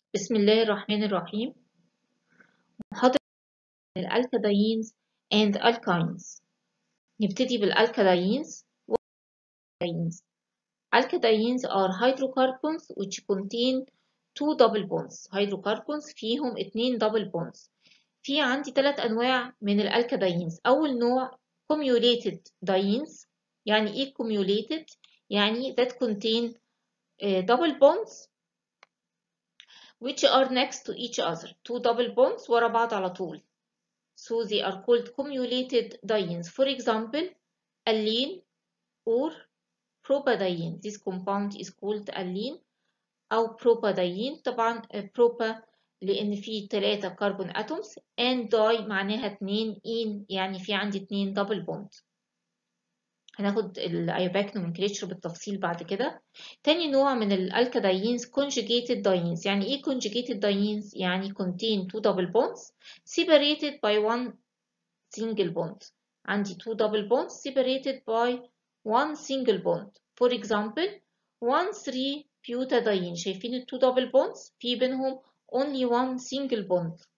بسم الله الرحمن الرحيم محاضرة الألكادينز and alkynes نبتدي بالألكادينز والكادينز Alkadines are hydrocarbons which contain two double bonds hydrocarbons فيهم اتنين double bonds في عندي ثلاث أنواع من الألكادينز أول نوع cumulated dienes يعني إيه cumulated يعني that contain uh, double bonds which are next to each other two double bonds ورا بعض على طول so they are called cumulated dienes for example allene or propadiene this compound is called allene أو propadiene طبعا propa لأن فيه تلاتة كربون atoms and di معناها اتنين in يعني في عندي اتنين double bond هناخد الايوباك نومنكليتشر بالتفصيل بعد كده تاني نوع من الالكادينز conjugated dienes يعني ايه conjugated dienes يعني contain two double bonds separated by one single bond عندي two double bonds separated by one single bond for example 1 3 butadiene شايفين ال two double bonds في بينهم only one single bond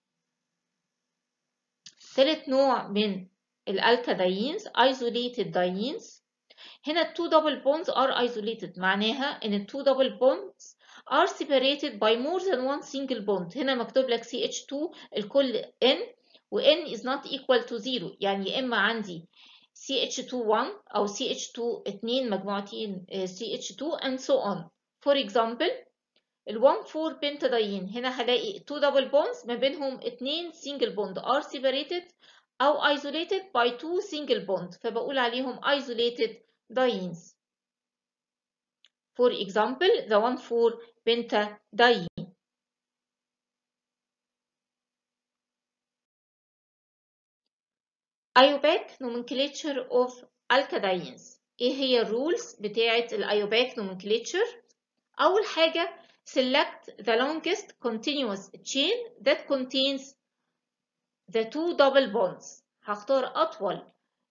ثالث نوع من الالكادينز isolated dienes هنا ال two double bonds are isolated معناها ان ال two double bonds are separated by more than one single bond هنا مكتوب لك CH2 الكل N و N is not equal to 0 يعني يا اما عندي CH2 1 او CH2 2 مجموعتين CH2 and so on for example ال 1 4 بنتادين هنا هلاقي two double bonds ما بينهم اتنين single bond are separated أو isolated by two single bond فبقول عليهم isolated dienes. For example, the 1,4 pentadiene. IUPAC nomenclature of alkadines. إيه هي الرولز بتاعة الIUPAC nomenclature؟ أول حاجة select the longest continuous chain that contains the two double bonds هختار أطول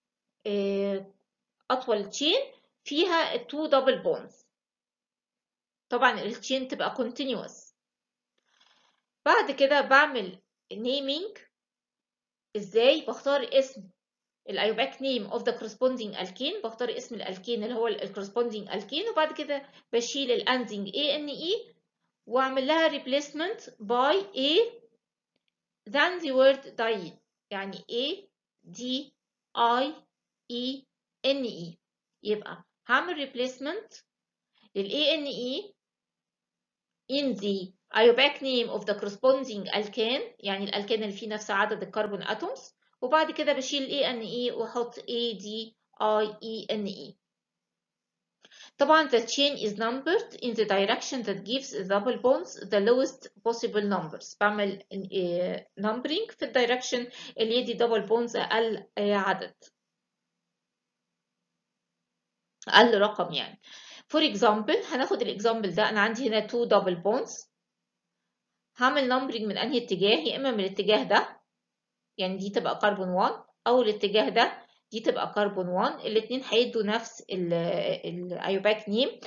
أطول chain فيها two double bonds طبعا التشين تبقى continuous بعد كده بعمل naming ازاي بختار اسم الايوباك نيم of the corresponding alkane بختار اسم الالكين اللي هو ال corresponding alkane وبعد كده بشيل الاندنج ane واعمل لها replacement by a than the word diene يعني A D I E N E يبقى هعمل replacement لل A N E in the iobak name of the corresponding alkane يعني الالكان اللي فيه نفس عدد الكربون atoms وبعد كده بشيل A N E واحط A D I E N E طبعا the chain is numbered in the direction that gives the double bonds the lowest possible numbers بعمل numbering في الدايركشن اللي يدي double bonds أقل عدد أقل رقم يعني for example هناخد الإكزامبل ده أنا عندي هنا two double bonds هعمل numbering من أنهي اتجاه يا إما من الاتجاه ده يعني دي تبقى كربون 1 أو الاتجاه ده دي تبقى كربون 1 الاتنين هيدوا نفس الايوباك نيم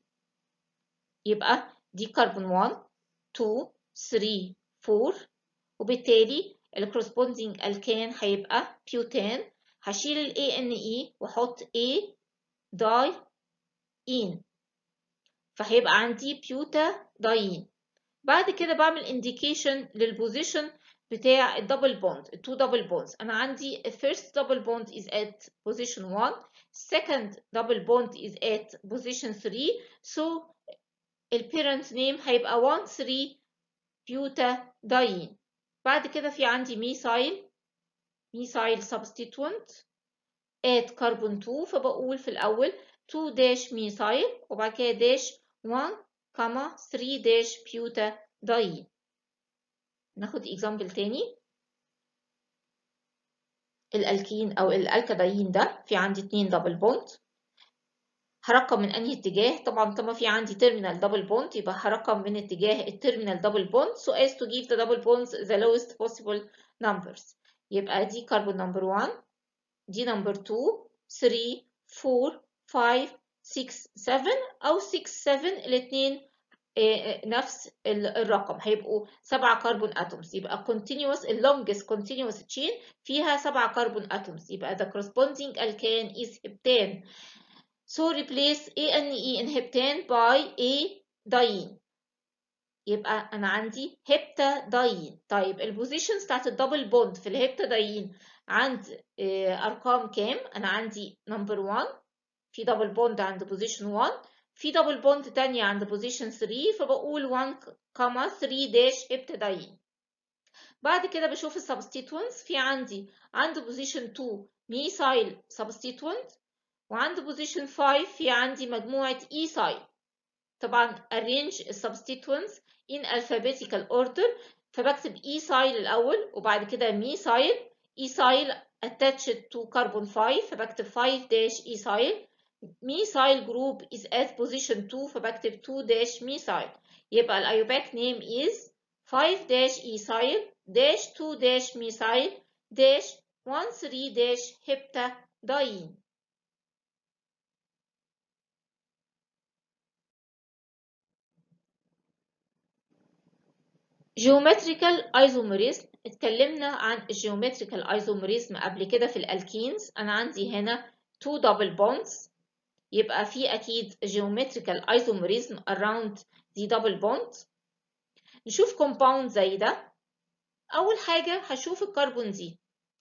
يبقى دي كربون 1 2 3 4 وبالتالي الكورسبوندينج الكان هيبقى بيوتان هشيل ال ANE واحط A داي إين فهيبقى عندي بيوتا داين بعد كده بعمل indication للبوزيشن بتاع الدبل بوند التو دبل بوندز انا عندي first double bond is at position 1 second double bond is at position 3 so البيرنت نيم هيبقى 1 3 بيوتاداين بعد كده في عندي ميثايل ميثايل سبستيتوينت at كربون 2 فبقول في الاول 2 داش ميثايل وبعد كده داش 1 كما 3 داش بيوتاداين ناخد اكزامبل تاني الالكين او الالكاداين ده في عندي اتنين دبل بوند هرقم من انهي اتجاه طبعا طالما في عندي تيرمينال دبل بوند يبقى هرقم من اتجاه التيرمينال دبل بوند so as to give the double bonds the lowest possible numbers يبقى دي كربون نمبر 1 دي نمبر 2 3 4 5 6 7 او 6 7 الاثنين نفس الرقم هيبقوا سبعة كربون اتومز يبقى continuous ال longest continuous chain فيها سبعة كربون اتومز يبقى the corresponding alkane is heptane so replace ANE in heptane by A diene يبقى انا عندي هيبتاداين طيب البوزيشنز بتاعت الدبل بوند في الهيبتاداين عند ارقام كام انا عندي نمبر 1 في دبل بوند عند بوزيشن 1 في دبل بوند تانية عند بوزيشن 3 فبقول 1 كاما 3 داش هيبتاداين بعد كده بشوف السبستيتوينتس في عندي عند بوزيشن 2 ميثايل سبستيتوينت وعند بوزيشن 5 في عندي مجموعة ايثايل طبعا arrange substituents in alphabetical order فبكتب ايثايل الأول وبعد كده ميثايل ايثايل attached to carbon 5 فبكتب 5 dash ايثايل methyl group is at position 2 فبكتب 2 dash methyl يبقى الأيوباك name is 5 dash ethyl dash 2 dash methyl dash 1 3 dash heptadiene geometrical isomerism اتكلمنا عن الجيومتريكال ايزوميريزم قبل كده في الالكينز انا عندي هنا 2 double bonds يبقى في اكيد geometrical isomerism around the double bond نشوف compound زي ده اول حاجه هشوف الكربون دي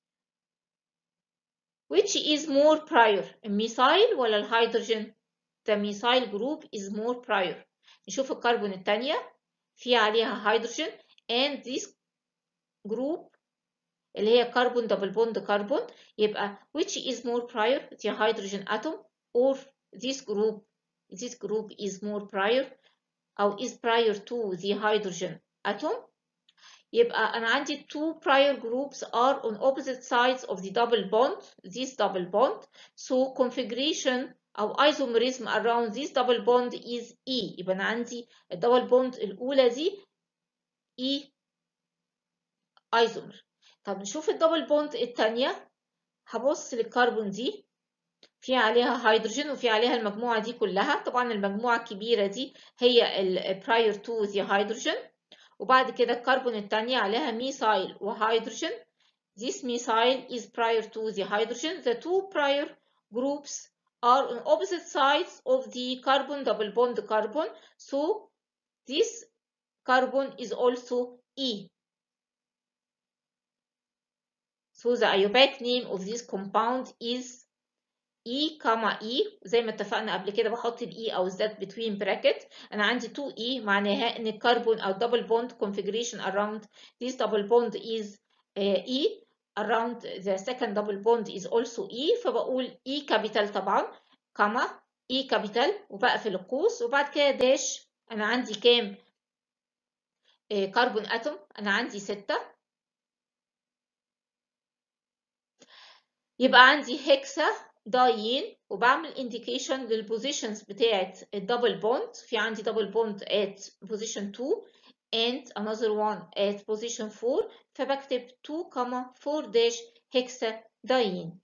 which is more prior الميثايل ولا الهيدروجين the methyl group is more prior نشوف الكربون الثانيه في عليها هيدروجين and this group اللي هي كربون دبل بوند كربون يبقى which is more prior the hydrogen atom or this group this group is more prior أو is prior to the hydrogen atom يبقى أنا عندي two prior groups are on opposite sides of the double bond this double bond so configuration أو isomerism around this double bond is E يبقى أنا عندي الدبل بوند الأولى دي E ايزومر طب نشوف الدبل بوند الثانيه هبص للكربون دي في عليها هيدروجين وفي عليها المجموعه دي كلها طبعا المجموعه الكبيره دي هي البراير تو ذي هيدروجين وبعد كده الكربون الثانيه عليها ميثايل وهيدروجين This methyl is prior to the hydrogen. The two prior groups are on opposite sides of the carbon double bond carbon. So this carbon is also E. So the IUPAC name of this compound is E, E زي ما اتفقنا قبل كده بحط ال E أو Z between bracket أنا عندي 2 E معناها إن الكربون أو double bond configuration around this double bond is uh, E around the second double bond is also E فبقول E capital طبعا كما E capital وبقفل القوس وبعد كده داش أنا عندي كام كربون أتوم أنا عندي ستة يبقى عندي هيكسا دايين وبعمل انديكيشن للبوزيشنز بتاعت الدبل بوند في عندي دبل بوند at position 2 and another one at position 4 فبكتب 2 4 dash هيكسا دايين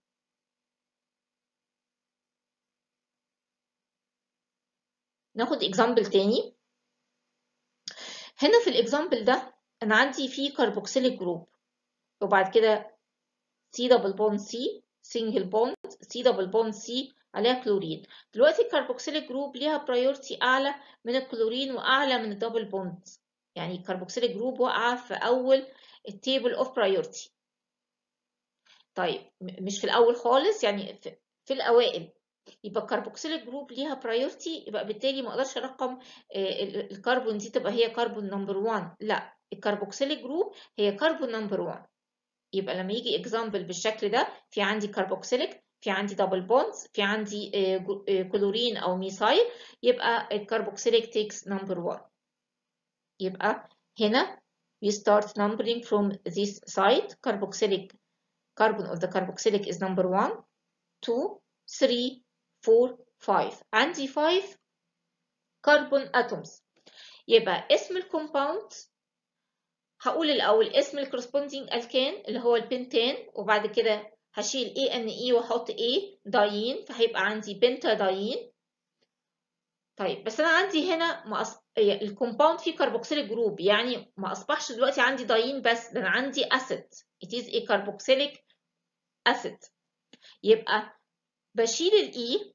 ناخد اكزامبل تاني هنا في الاكزامبل ده انا عندي فيه كربوكسيليك جروب وبعد كده سي دبل بوند سي سنجل بوند سي دبل بوند سي عليها كلورين دلوقتي الكربوكسيليك جروب ليها برايورتي اعلى من الكلورين واعلى من الدبل بوند يعني الكربوكسيليك جروب واقعه في اول التيبل اوف برايورتي طيب مش في الاول خالص يعني في, في الاوائل يبقى الكربوكسيليك جروب ليها برايورتي يبقى بالتالي ما اقدرش ارقم الكربون دي تبقى هي كربون نمبر 1 لا الكربوكسيليك جروب هي كربون نمبر 1 يبقى لما يجي اكزامبل بالشكل ده في عندي كربوكسيليك في عندي دبل بوندز في عندي كلورين او ميثايل يبقى الكربوكسيليك تيكس نمبر 1 يبقى هنا we start numbering from this side carboxylic carbon of the carboxylic is number 1 2 3 4 5 عندي 5 كربون اتومز يبقى اسم الكومباوند هقول الأول اسم الكورسبوندينج الكان اللي هو البنتان وبعد كده هشيل A N E وأحط A دايين فهيبقى عندي بنتا دايين طيب بس أنا عندي هنا مقص... الكومباوند فيه كربوكسيليك جروب يعني ما اصبحش دلوقتي عندي داين بس ده انا عندي اسيد it is a carboxylic acid يبقى بشيل الاي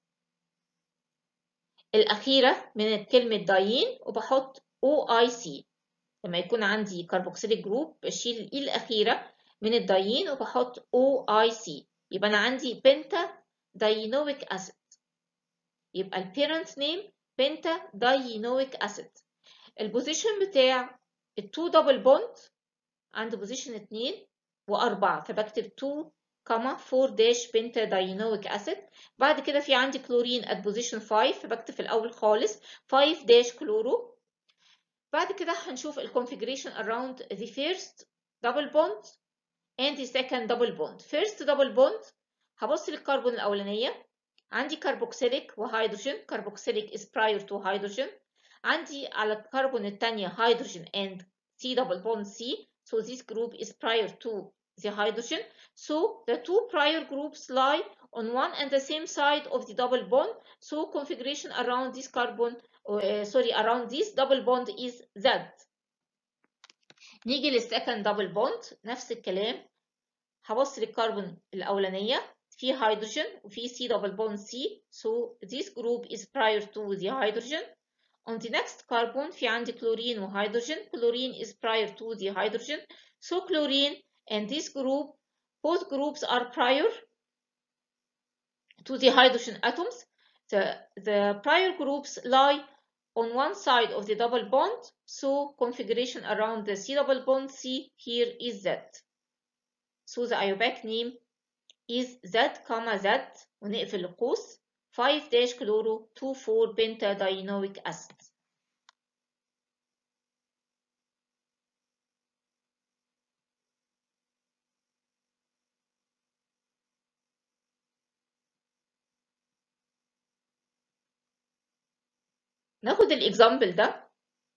الاخيره من كلمه داين وبحط او اي سي لما يكون عندي كربوكسيليك جروب بشيل الاي الاخيره من الداين وبحط او اي سي يبقى انا عندي بنتا داينويك اسيد يبقى البيرنت نيم بنتا داينويك اسيد البوزيشن بتاع التو دبل بوند عند بوزيشن 2 و4 فبكتب 2 كما 4 داش بنتا داينويك اسيد بعد كده في عندي كلورين at بوزيشن 5 فبكتب في الاول خالص 5 داش كلورو بعد كده هنشوف الكونفيجريشن around the first double bond and the second double bond first double bond هبص للكربون الاولانيه عندي كربوكسيليك وهيدروجين كربوكسيليك is prior to hydrogen عندي على الكربون الثانيه هيدروجين and C double bond C so this group is prior to the hydrogen so the two prior groups lie on one and the same side of the double bond so configuration around this carbon uh, sorry around this double bond is Z نيجي للسكند دبل بوند نفس الكلام هبص للكربون الاولانيه في هيدروجين وفي C double bond C so this group is prior to the hydrogen on the next carbon في عندي كلورين وهيدروجين كلورين is prior to the hydrogen so chlorine and this group both groups are prior to the hydrogen atoms the, the prior groups lie on one side of the double bond so configuration around the C double bond C here is Z so the IUPAC name is Z, Z ونقفل القوس 5 dash chloro 2 4 pentadienoic acid. ناخد الاكزامبل ده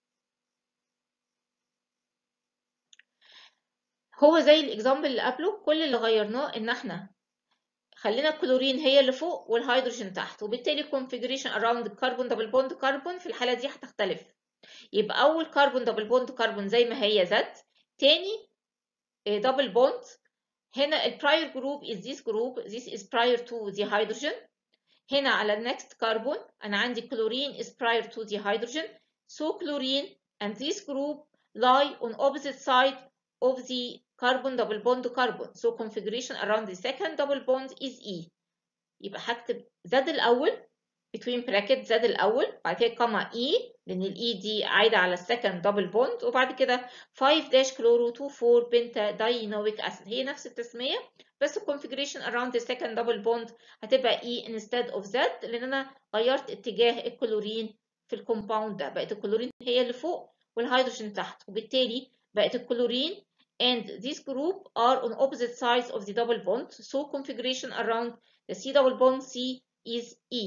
هو زي الاكزامبل اللي قبله كل اللي غيرناه ان احنا خلينا الكلورين هي اللي فوق والهيدروجين تحت وبالتالي configuration around الكربون دبل بوند كربون في الحالة دي هتختلف يبقى أول كربون دبل بوند كربون زي ما هي زد تاني دبل بوند هنا ال prior group is this group this is prior to the hydrogen هنا على next كربون أنا عندي كلورين is prior to the hydrogen so chlorine and this group lie on opposite side of the carbon double bond carbon so configuration around the second double bond is E يبقى هكتب Z الأول between bracket Z الأول بعد كده كما E لأن ال E دي عايدة على second double bond وبعد كده 5 dash chloro 2 4 بنتا dienoic acid هي نفس التسمية بس configuration around the second double bond هتبقى E instead of Z لأن أنا غيرت اتجاه الكلورين في الكومباوند ده بقت الكلورين هي اللي فوق والهيدروجين تحت وبالتالي بقت الكلورين and this group are on opposite sides of the double bond so configuration around the C double bond C is E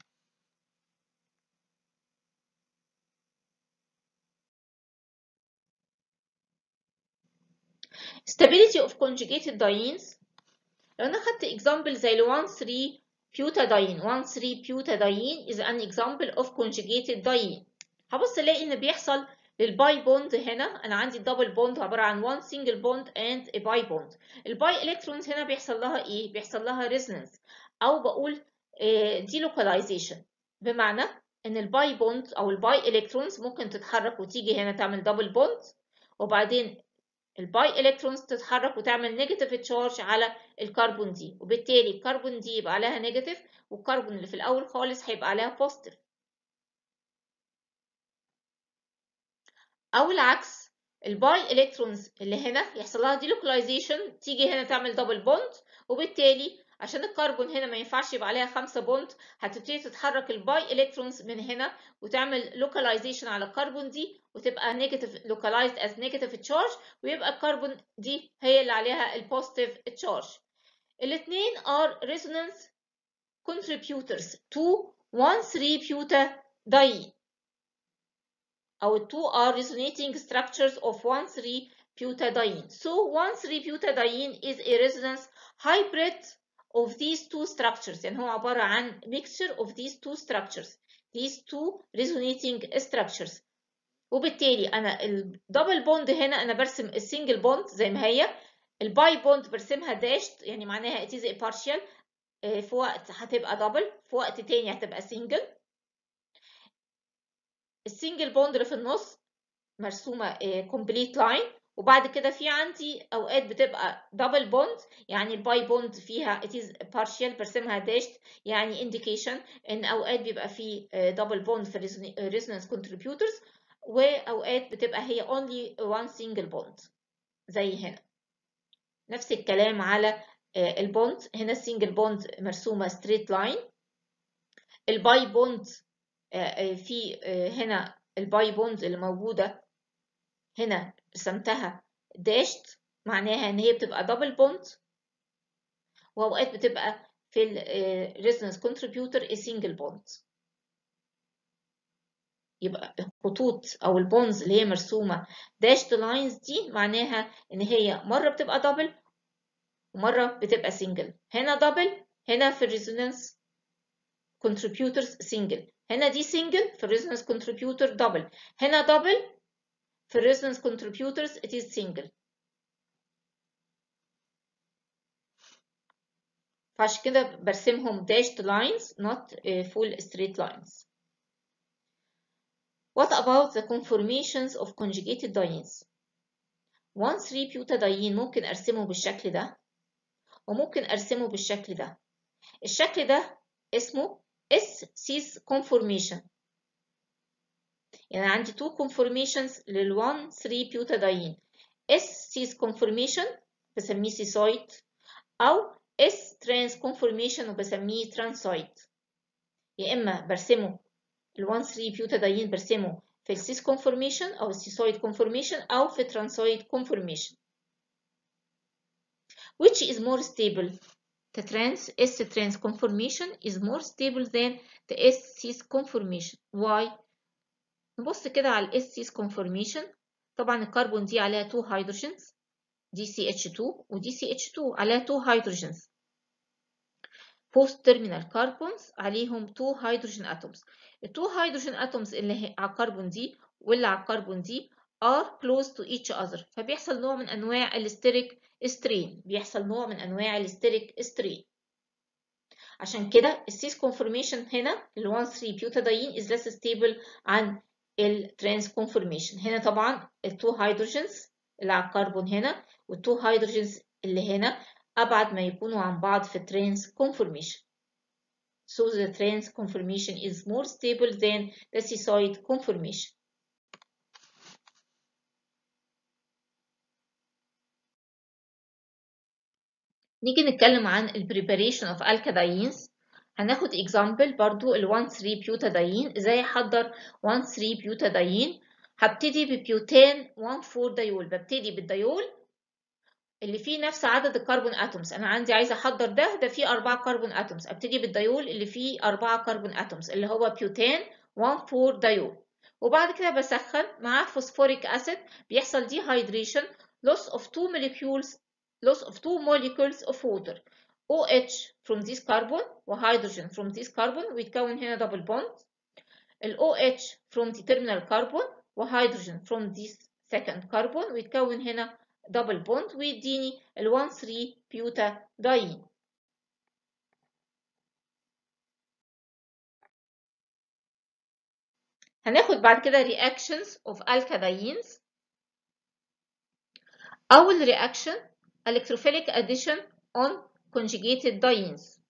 stability of conjugated dienes لو انا خدت example زي ال 1 3 butadiene 1 3 butadiene is an example of conjugated diene هبص الاقي ان بيحصل للباي بوند هنا انا عندي الدبل بوند عباره عن one single bond and a باي بوند الباي الكترونز هنا بيحصل لها ايه بيحصل لها ريزونانس او بقول delocalization بمعنى ان الباي بوند او الباي الكترونز ممكن تتحرك وتيجي هنا تعمل دبل بوند وبعدين الباي الكترونز تتحرك وتعمل نيجاتيف تشارج على الكربون دي وبالتالي الكربون دي يبقى عليها نيجاتيف والكربون اللي في الاول خالص هيبقى عليها بوزيتيف او العكس الباي الكترونز اللي هنا يحصل لها ديلوكلايزيشن تيجي هنا تعمل دبل بوند وبالتالي عشان الكربون هنا ما ينفعش يبقى عليها خمسة بوند هتبتدي تتحرك الباي الكترونز من هنا وتعمل لوكاليزيشن على الكربون دي وتبقى نيجاتيف لوكالايزد از نيجاتيف تشارج ويبقى الكربون دي هي اللي عليها البوزيتيف تشارج الاثنين are resonance contributors to 1 3 butadiene أو two are resonating structures of 1 3 butadiene so 1 3 butadiene is a resonance hybrid of these two structures يعني هو عبارة عن mixture of these two structures these two resonating structures وبالتالي انا الدبل بوند هنا انا برسم السنجل بوند زي ما هي الباي بوند برسمها داشت يعني معناها it is a partial في وقت هتبقى دبل في وقت تاني هتبقى سنجل السنجل بوند اللي في النص مرسومه كومبليت لاين وبعد كده في عندي اوقات بتبقى دبل بوند يعني الباي بوند فيها it is partial برسمها داشت يعني indication ان اوقات بيبقى في دبل بوند في resonance contributors واوقات بتبقى هي only one single bond زي هنا نفس الكلام على البوند هنا السنجل بوند مرسومه ستريت لاين الباي بوند في هنا الباي بوند اللي موجوده هنا رسمتها داشت معناها ان هي بتبقى دبل بوند واوقات بتبقى في الريزونانس كونتريبيوتر سنجل بوند يبقى الخطوط او البونز اللي هي مرسومه داشت لاينز دي معناها ان هي مره بتبقى دبل ومره بتبقى سنجل هنا دبل هنا في الريزونانس كونتريبيوترز سنجل هنا دي سنجل في الريزونانس كونتريبيوتر دبل هنا دبل في الريزونانس كونتريبيوترز it is single فعشان كده برسمهم dashed lines not full straight lines What about the conformations of conjugated dienes? 1 3 butadiene ممكن أرسمه بالشكل ده وممكن أرسمه بالشكل ده الشكل ده اسمه S cis conformation يعني عندي two conformations لل 1 3 butadiene S cis conformation بسميه سيسويد أو S trans conformation وبسميه ترانسويد يا إما برسمه ال 1 3 butadiene برسمه في السيس conformation أو السيسويد conformation أو في ترانسويد conformation which is more stable the trans S trans conformation is more stable than the S cis conformation why نبص كده على ال S cis conformation طبعا الكربون دي عليها 2 hydrogens دي CH2 ودي CH2 عليها 2 hydrogens post terminal carbons عليهم 2 hydrogen atoms ال 2 hydrogen atoms اللي على الكربون دي واللي على الكربون دي are close to each other فبيحصل نوع من انواع الاستريك سترين بيحصل نوع من انواع الاستريك سترين عشان كده السيس كونفورميشن هنا ال 1 3 بيوتاداين is less stable عن الترانس كونفورميشن هنا طبعا ال 2 هيدروجينز اللي على الكربون هنا وال 2 هيدروجينز اللي هنا ابعد ما يكونوا عن بعض في الترانس كونفورميشن so the trans conformation is more stable than the cissoid conformation نيجي نتكلم عن ال preparation of alkadines هناخد example برضو ال 1 3 butadiene ازاي احضر 1 3 butadiene هبتدي ببيوتان 1 4 ديول ببتدي بالديول اللي فيه نفس عدد الكربون اتومز انا عندي عايزه احضر ده ده فيه 4 كربون اتومز ابتدي بالديول اللي فيه 4 كربون اتومز اللي هو بيوتان 1 4 ديول وبعد كده بسخن مع فوسفوريك اسيد بيحصل dehydration loss of two molecules loss of two molecules of water OH from this carbon وهيدروجين from this carbon ويتكون هنا double bond ال OH from the terminal carbon وهيدروجين from this second carbon ويتكون هنا double bond ويديني ال 1 3 بيوتاداين هناخد بعد كده reactions of alkadines أول reaction electrophilic addition on conjugated dienes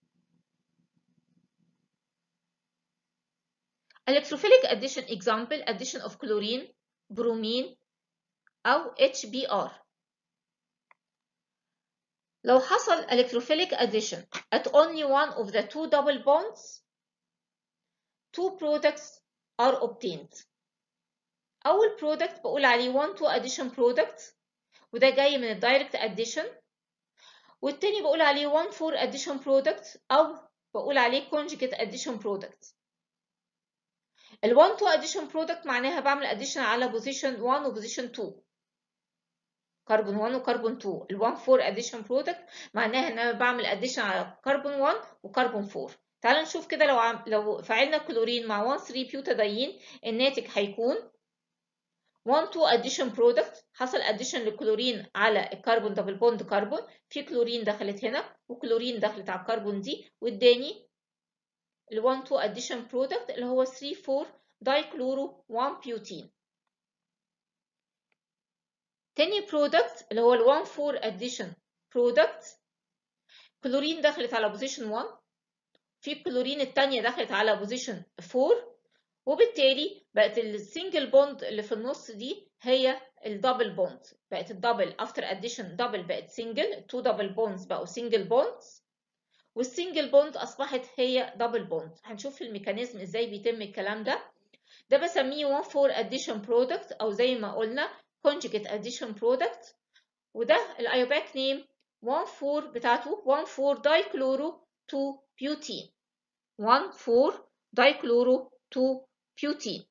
electrophilic addition example addition of chlorine bromine أو HBr لو حصل electrophilic addition at only one of the two double bonds two products are obtained أول product بقول عليه 1 2 addition product وده جاي من الدايركت addition والتاني بقول عليه 1 4 addition product أو بقول عليه conjugate addition product ال 1 2 addition product معناها بعمل addition على position 1 و position 2 كربون 1 وكربون 2 ال 1 4 addition product معناها ان انا بعمل addition على كربون 1 وكربون 4 تعالوا نشوف كده لو عم... لو فعلنا كلورين مع 1 3 بيوتاديين الناتج هيكون 1 2 addition product حصل addition للكلورين على الكربون دبل بوند كربون في كلورين دخلت هنا وكلورين دخلت على الكربون دي واداني ال 1 2 addition product اللي هو 3 4 دايكلورو 1 بيوتين تاني product اللي هو ال 1 4 addition product كلورين دخلت على بوزيشن 1 في الكلورين التانية دخلت على بوزيشن 4 وبالتالي بقت السنجل بوند اللي في النص دي هي الدبل بوند بقت الدبل افتر اديشن دبل بقت سنجل تو دبل بوندز بقوا سنجل بوندز والسنجل بوند اصبحت هي دبل بوند هنشوف الميكانيزم ازاي بيتم الكلام ده ده بسميه 1 4 addition product او زي ما قلنا conjugate addition product وده الايوباك نيم 1 4 بتاعته 1 4 دايكلورو 2 بيوتين 1 4 دايكلورو 2 بيوتين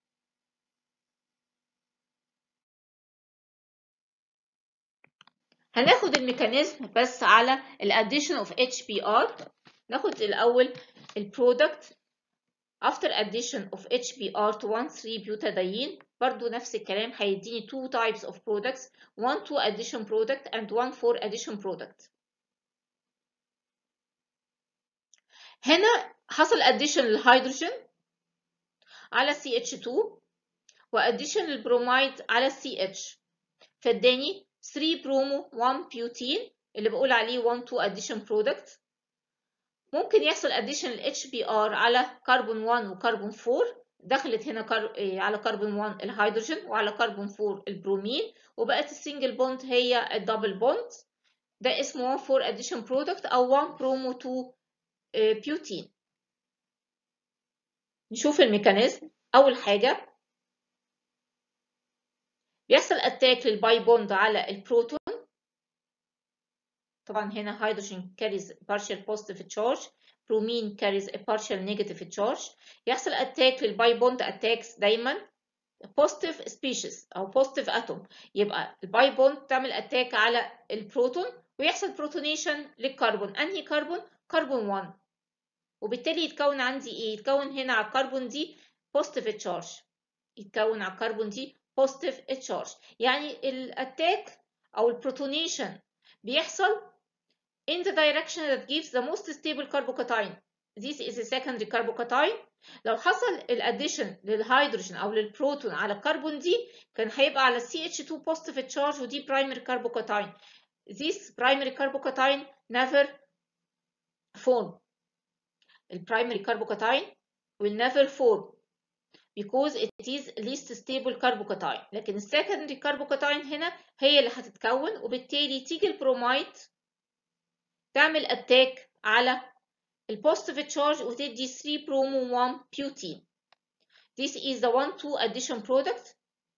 هناخد الميكانيزم بس على الاديشن اوف HBr ناخد الاول البرودكت after addition of HBr to 1 3 butadiene برضو نفس الكلام هيديني two types of products 1 2 addition product and 1 4 addition product هنا حصل addition للهيدروجين على CH2 واديشن للبروميد على CH فاداني 3 برومو 1 بيوتين اللي بقول عليه 1 2 addition product ممكن يحصل addition ل HBr على كربون 1 وكربون 4 دخلت هنا كر... على كربون 1 الهيدروجين وعلى كربون 4 البرومين وبقت السنجل بوند هي الدبل بوند ده اسمه 1 4 addition product او 1 برومو 2 بيوتين نشوف الميكانيزم اول حاجه بيحصل اتاك للباي بوند على البروتون طبعا هنا هيدروجين carries partial positive charge bromine carries a partial negative charge يحصل اتاك للباي بوند اتاكس دايما positive species او positive atom يبقى الباي بوند تعمل اتاك على البروتون ويحصل بروتونيشن للكربون انهي كربون كربون 1 وبالتالي يتكون عندي ايه يتكون هنا على الكربون دي positive charge يتكون على الكربون دي positive charge يعني الاتاك او البروتونيشن بيحصل in the direction that gives the most stable carbocation this is a secondary carbocation لو حصل الاديشن للهيدروجين او للبروتون على الكربون دي كان هيبقى على CH2 positive charge ودي primary carbocation this primary carbocation never form البرايمري carbocation will never form because it is least stable carbocation لكن السكندري carbocation هنا هي اللي هتتكون وبالتالي تيجي البروميد تعمل اتاك على البوزيتيف تشارج وتدي 3 برومو 1 بيوتين this is the 1 2 addition product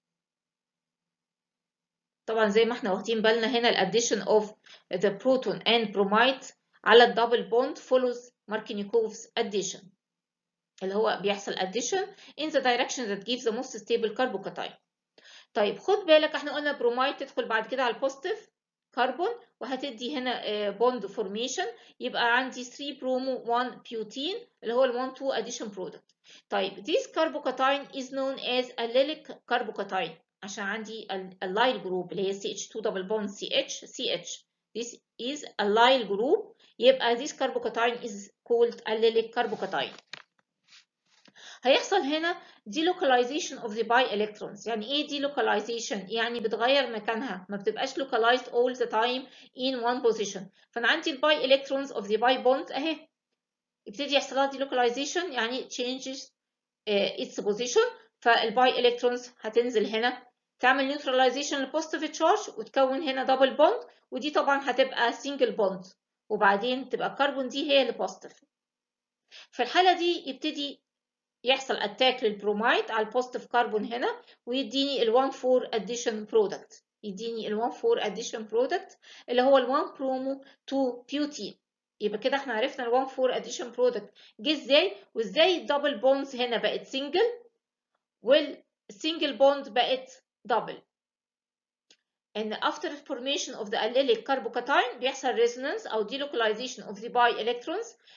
طبعا زي ما احنا واخدين بالنا هنا الاديشن of the proton and bromide على الدبل بوند follows Markovnikov's addition اللي هو بيحصل addition in the direction that gives the most stable carbocation طيب خد بالك احنا قلنا برومايد تدخل بعد كده على البوزيتيف كربون وهتدي هنا بوند فورميشن يبقى عندي 3 برومو 1 بيوتين اللي هو ال 1 2 addition product طيب this carbocation is known as allylic carbocation عشان عندي allyl group اللي هي CH2 double bond CH CH this is allyl group يبقى this carbocation is called allylic carbocation هيحصل هنا delocalization of the pi electrons يعني ايه delocalization يعني بتغير مكانها ما بتبقاش localized all the time in one position فانا عندي الباي electrons of the pi bond اهي يبتدي يحصل لها delocalization يعني changes uh, its position فالباي electrons هتنزل هنا تعمل neutralization للبوزيتيف تشارج وتكون هنا دبل بوند ودي طبعا هتبقى single بوند وبعدين تبقى الكربون دي هي اللي بوزيتيف في الحالة دي يبتدي يحصل اتاك للبرومايد على البوزيتيف كربون هنا ويديني ال 1 4 addition product يديني ال 1 4 addition product اللي هو ال 1 برومو 2 بيوتين يبقى كده احنا عرفنا ال 1 4 addition product جه ازاي وازاي الدبل بوندز هنا بقت سنجل والسنجل بوند بقت دبل ان after formation of the allylic carbocation بيحصل resonance او delocalization of the pi electrons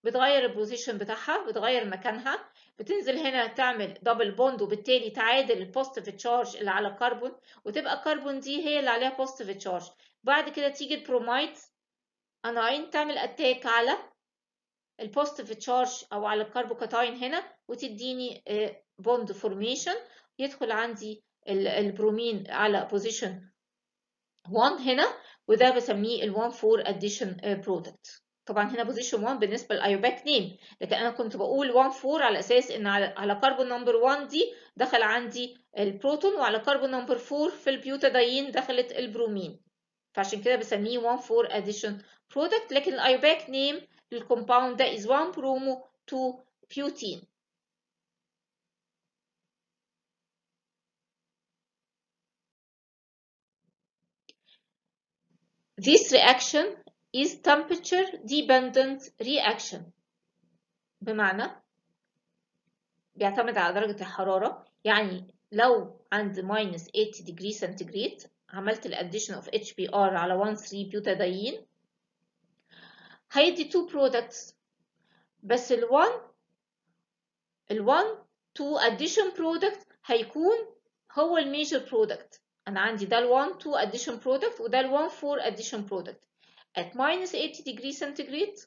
بتغير البوزيشن بتاعها بتغير مكانها بتنزل هنا تعمل دبل بوند وبالتالي تعادل البوزيتيف تشارج اللي على الكربون وتبقى الكربون دي هي اللي عليها بوزيتيف تشارج بعد كده تيجي البرومايد اناين تعمل اتاك على البوزيتيف تشارج او على الكربوكاتاين هنا وتديني بوند فورميشن يدخل عندي البرومين على بوزيشن 1 هنا وده بسميه ال 1 4 addition product طبعا هنا بوزيشن 1 بالنسبه للايوباك نيم لكن انا كنت بقول 1 4 على اساس ان على على كربون نمبر 1 دي دخل عندي البروتون وعلى كربون نمبر 4 في البيوتاداين دخلت البرومين فعشان كده بسميه 1 4 addition product لكن الايوباك نيم للكومباوند ده is 1 برومو 2 بيوتين This reaction is temperature dependent reaction بمعنى بيعتمد على درجة الحرارة يعني لو عند minus 80 degree centigrade عملت ال addition of HBr على 1 3 butadiene هيدي two products بس ال 1 ال 1 2 addition product هيكون هو ال major product أنا عندي ده ال 1 2 addition product وده ال 1 4 addition product at minus 80 degree centigrade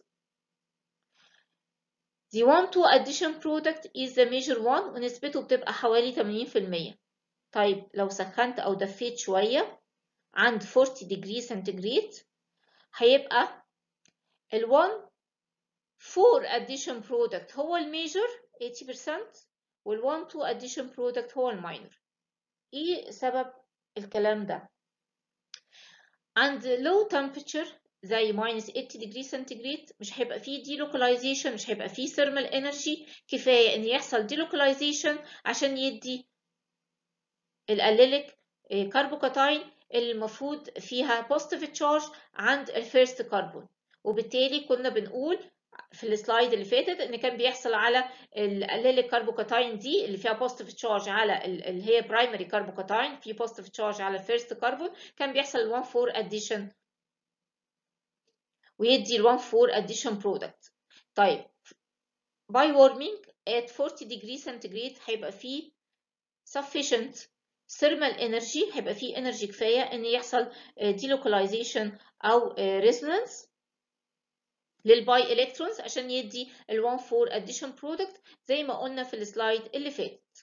the 1 2 addition product is the major one ونسبته بتبقى حوالي 80% طيب لو سخنت أو دفيت شوية عند 40 degree centigrade هيبقى ال 1 4 addition product هو الميجر 80% وال 1 2 addition product هو الماينر ايه سبب الكلام ده عند low temperature زي minus 80 degree centigrade مش هيبقى فيه delocalization مش هيبقى فيه thermal energy كفاية ان يحصل delocalization عشان يدي الاليليك كربوكاتاين اللي المفروض فيها positive charge عند الفيرست كربون وبالتالي كنا بنقول في السلايد اللي فاتت ان كان بيحصل على الاليليك كربوكاتاين دي اللي فيها بوزيتيف تشارج على اللي هي برايمري كربوكاتاين في بوزيتيف تشارج على الفيرست كربون كان بيحصل 1 4 اديشن ويدي ال 1 4 اديشن برودكت طيب باي warming at 40 degree centigrade هيبقى فيه sufficient thermal energy هيبقى فيه energy كفايه ان يحصل delocalization او resonance للباي الكترونز عشان يدي ال 1 4 addition product زي ما قلنا في السلايد اللي فاتت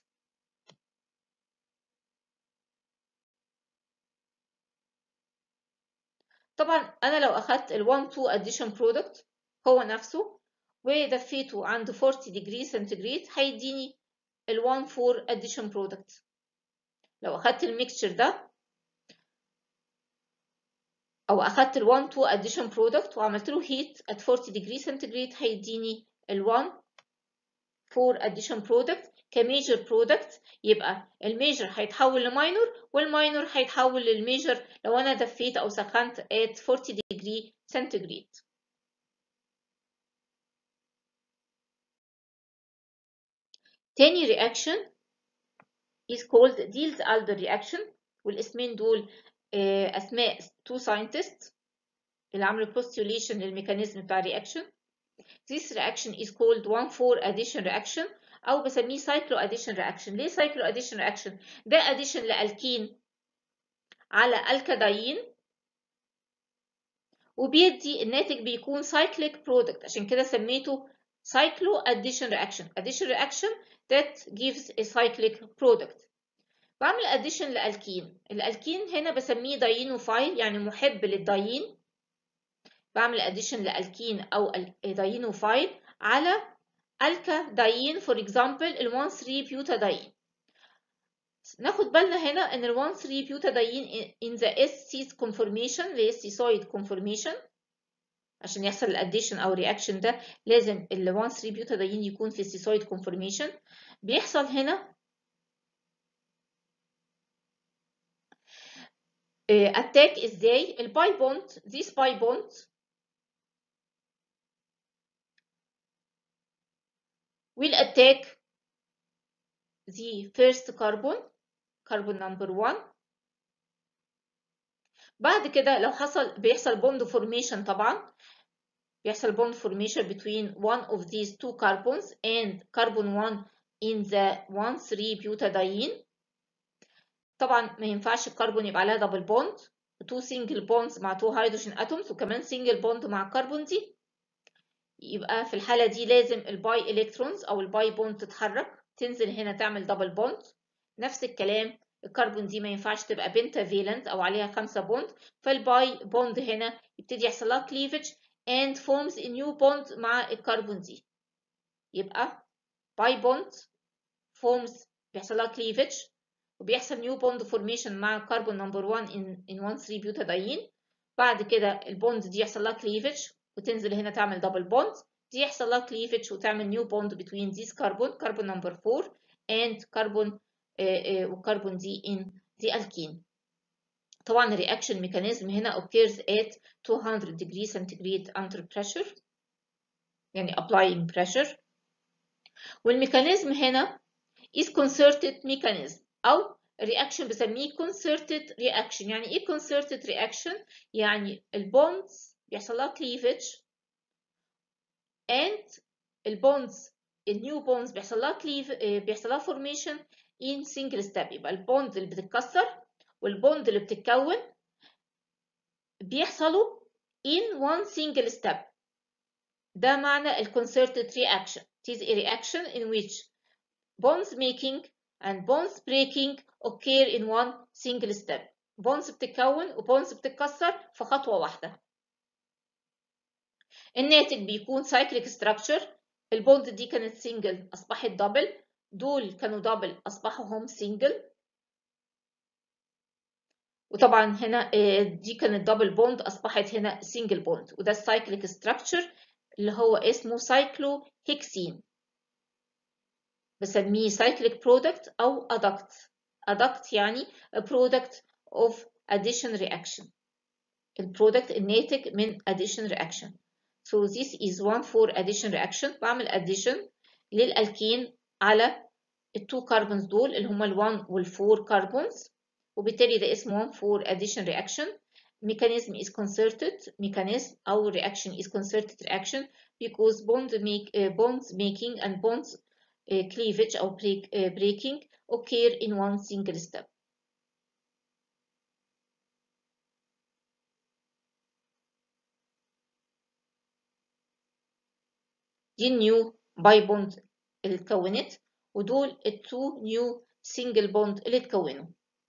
طبعا انا لو اخدت ال 1 2 addition product هو نفسه ودفيته عند 40 degree centigrade هيديني ال 1 4 addition product لو اخدت الميكستشر ده او اخدت ال 1 2 addition product وعملت له heat at 40 degree centigrade هيديني ال 1 4 addition product كميجر برودكت يبقى الميجر هيتحول لماينور والماينور هيتحول للميجر لو انا دفيت او سخنت at 40 degree centigrade تاني reaction is called Diels-Alder reaction والاسمين دول اسماء two scientists اللي عملوا postulation للميكانيزم بتاع reaction this reaction is called 1,4 addition reaction او بسميه cyclo addition reaction ليه cyclo addition reaction ده addition لالكين على الكاداين وبيدي الناتج بيكون cyclic product عشان كده سميته cyclo addition reaction addition reaction that gives a cyclic product بعمل addition لالكين الالكين هنا بسميه داينوفايل يعني محب للدايين بعمل addition لالكين او داينوفايل على الكا دايين for example ال 1 3 بيوتاداين ناخد بالنا هنا ان ال 1 3 بيوتاداين in the S cis conformation اللي هي سيسويد conformation عشان يحصل الاديشن او رياكشن ده لازم ال 1 3 بيوتاداين يكون في السيسويد conformation بيحصل هنا اتاك ازاي الباي بوند this باي بوند will attack the first carbon carbon number 1 بعد كده لو حصل بيحصل بوند فورميشن طبعا بيحصل bond formation between one of these two carbons and carbon 1 in the 1,3 butadiene طبعا ما ينفعش الكربون يبقى عليها دبل بوند تو سنجل بوندز مع تو هيدروجين اتومز وكمان سنجل بوند مع الكربون دي يبقى في الحالة دي لازم الباي الكترونز او الباي بوند تتحرك تنزل هنا تعمل دبل بوند نفس الكلام الكربون دي ما ينفعش تبقى بنتا فيلنت او عليها خمسة بوند فالباي بوند هنا يبتدي يحصل لها كليفج and forms a new bond مع الكربون دي يبقى باي بوند forms بيحصل لها cleavage وبيحصل new bond formation مع كربون نمبر 1 in in 1 3 بيوتادين بعد كده البوند دي يحصل لها cleavage وتنزل هنا تعمل دبل بوند دي يحصل لها cleavage وتعمل new bond between this carbon carbon number 4 and carbon وكربون دي in the alkene طبعا الرياكشن ميكانيزم هنا occurs at 200 degree centigrade under pressure يعني applying pressure والميكانيزم هنا is concerted mechanism أو reaction بسميه concerted reaction يعني إيه concerted reaction؟ يعني البونز بيحصل لها cleavage and البونز النيو بونز بيحصل لها cleave بيحصل لها formation in single step يبقى البوند اللي بتتكسر والبوند اللي بتتكون بيحصلوا in one single step ده معنى ال concerted reaction it is a reaction in which bonds making and bonds breaking occur in one single step bonds بتتكون وبونز بتتكسر في خطوة واحدة الناتج بيكون cyclic structure البوند دي كانت single أصبحت double دول كانوا double أصبحوا هم single وطبعا هنا دي كانت دبل بوند اصبحت هنا سنجل بوند وده السايكليك ستراكشر اللي هو اسمه سايكلو هيكسين بسميه سايكليك برودكت او ادكت ادكت يعني product of addition reaction البرودكت الناتج من addition reaction so this is one for addition reaction بعمل addition للالكين على التو كربونز دول اللي هما ال1 وال4 كربونز وبالتالي ده اسمه 1 for addition reaction mechanism is concerted mechanism أو reaction is concerted reaction because bond make uh, bonds making and bonds uh, cleavage أو break, uh, breaking occur in one single step دي النيو باي بوند اللي اتكونت ودول التو نيو سنجل بوند اللي اتكونوا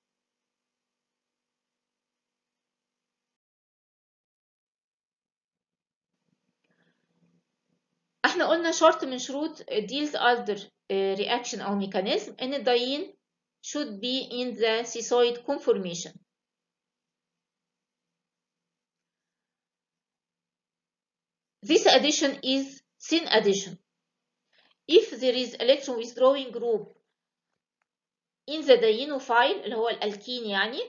احنا قلنا شرط من شروط deals other reaction او mechanism ان الدايين should be in the cissoid conformation this addition is thin addition if there is electron withdrawing group in the dienophile اللي هو الالكين يعني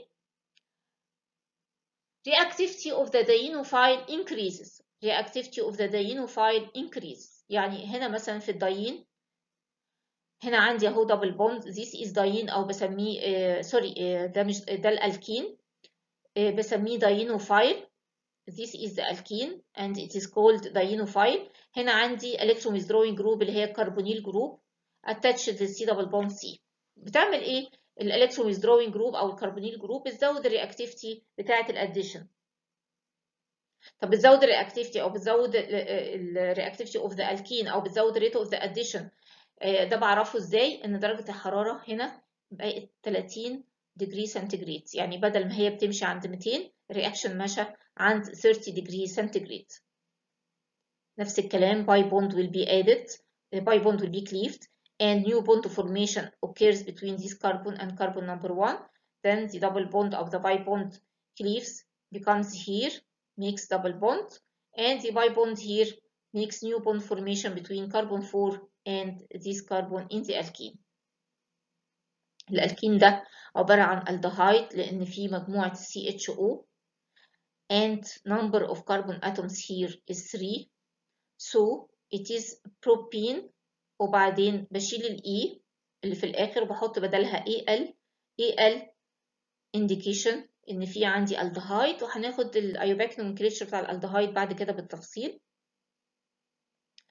reactivity of the dienophile increases reactivity of the dienophile increase يعني هنا مثلا في الداين هنا عندي اهو دبل بوند this is diene او بسميه سوري uh, ده مش ده الالكين uh, بسميه dienophile this is the alkene and it is called dienophile هنا عندي electron withdrawing group اللي هي الكربونيل جروب attached للسي دبل بوند سي بتعمل ايه الالكترون withdrawing جروب او الكربونيل جروب بتزود الرياكتيفيتي بتاعه الاديشن طب بتزود الرياكتيفيتي او بتزود الرياكتيفيتي اوف ذا الكين او بتزود الريت اوف ذا اديشن ده بعرفه ازاي ان درجه الحراره هنا بقت 30 ديجري سنتيجريد يعني بدل ما هي بتمشي عند 200 الرياكشن مشى عند 30 ديجري سنتيجريد نفس الكلام باي بوند will be added باي بوند will be cleaved and new bond formation occurs between this carbon and carbon number 1 then the double bond of the bi bond cleaves becomes here makes double bond and the bi bond here makes new bond formation between carbon 4 and this carbon in the alkene الالكين ده عبارة عن aldehyde لأن فيه مجموعة CHO and number of carbon atoms here is 3 so it is propene وبعدين بشيل ال E اللي في الآخر وبحط بدلها AL AL indication إن في عندي aldehyde وهناخد الأيوباك nomenclature بتاع الالدهايد بعد كده بالتفصيل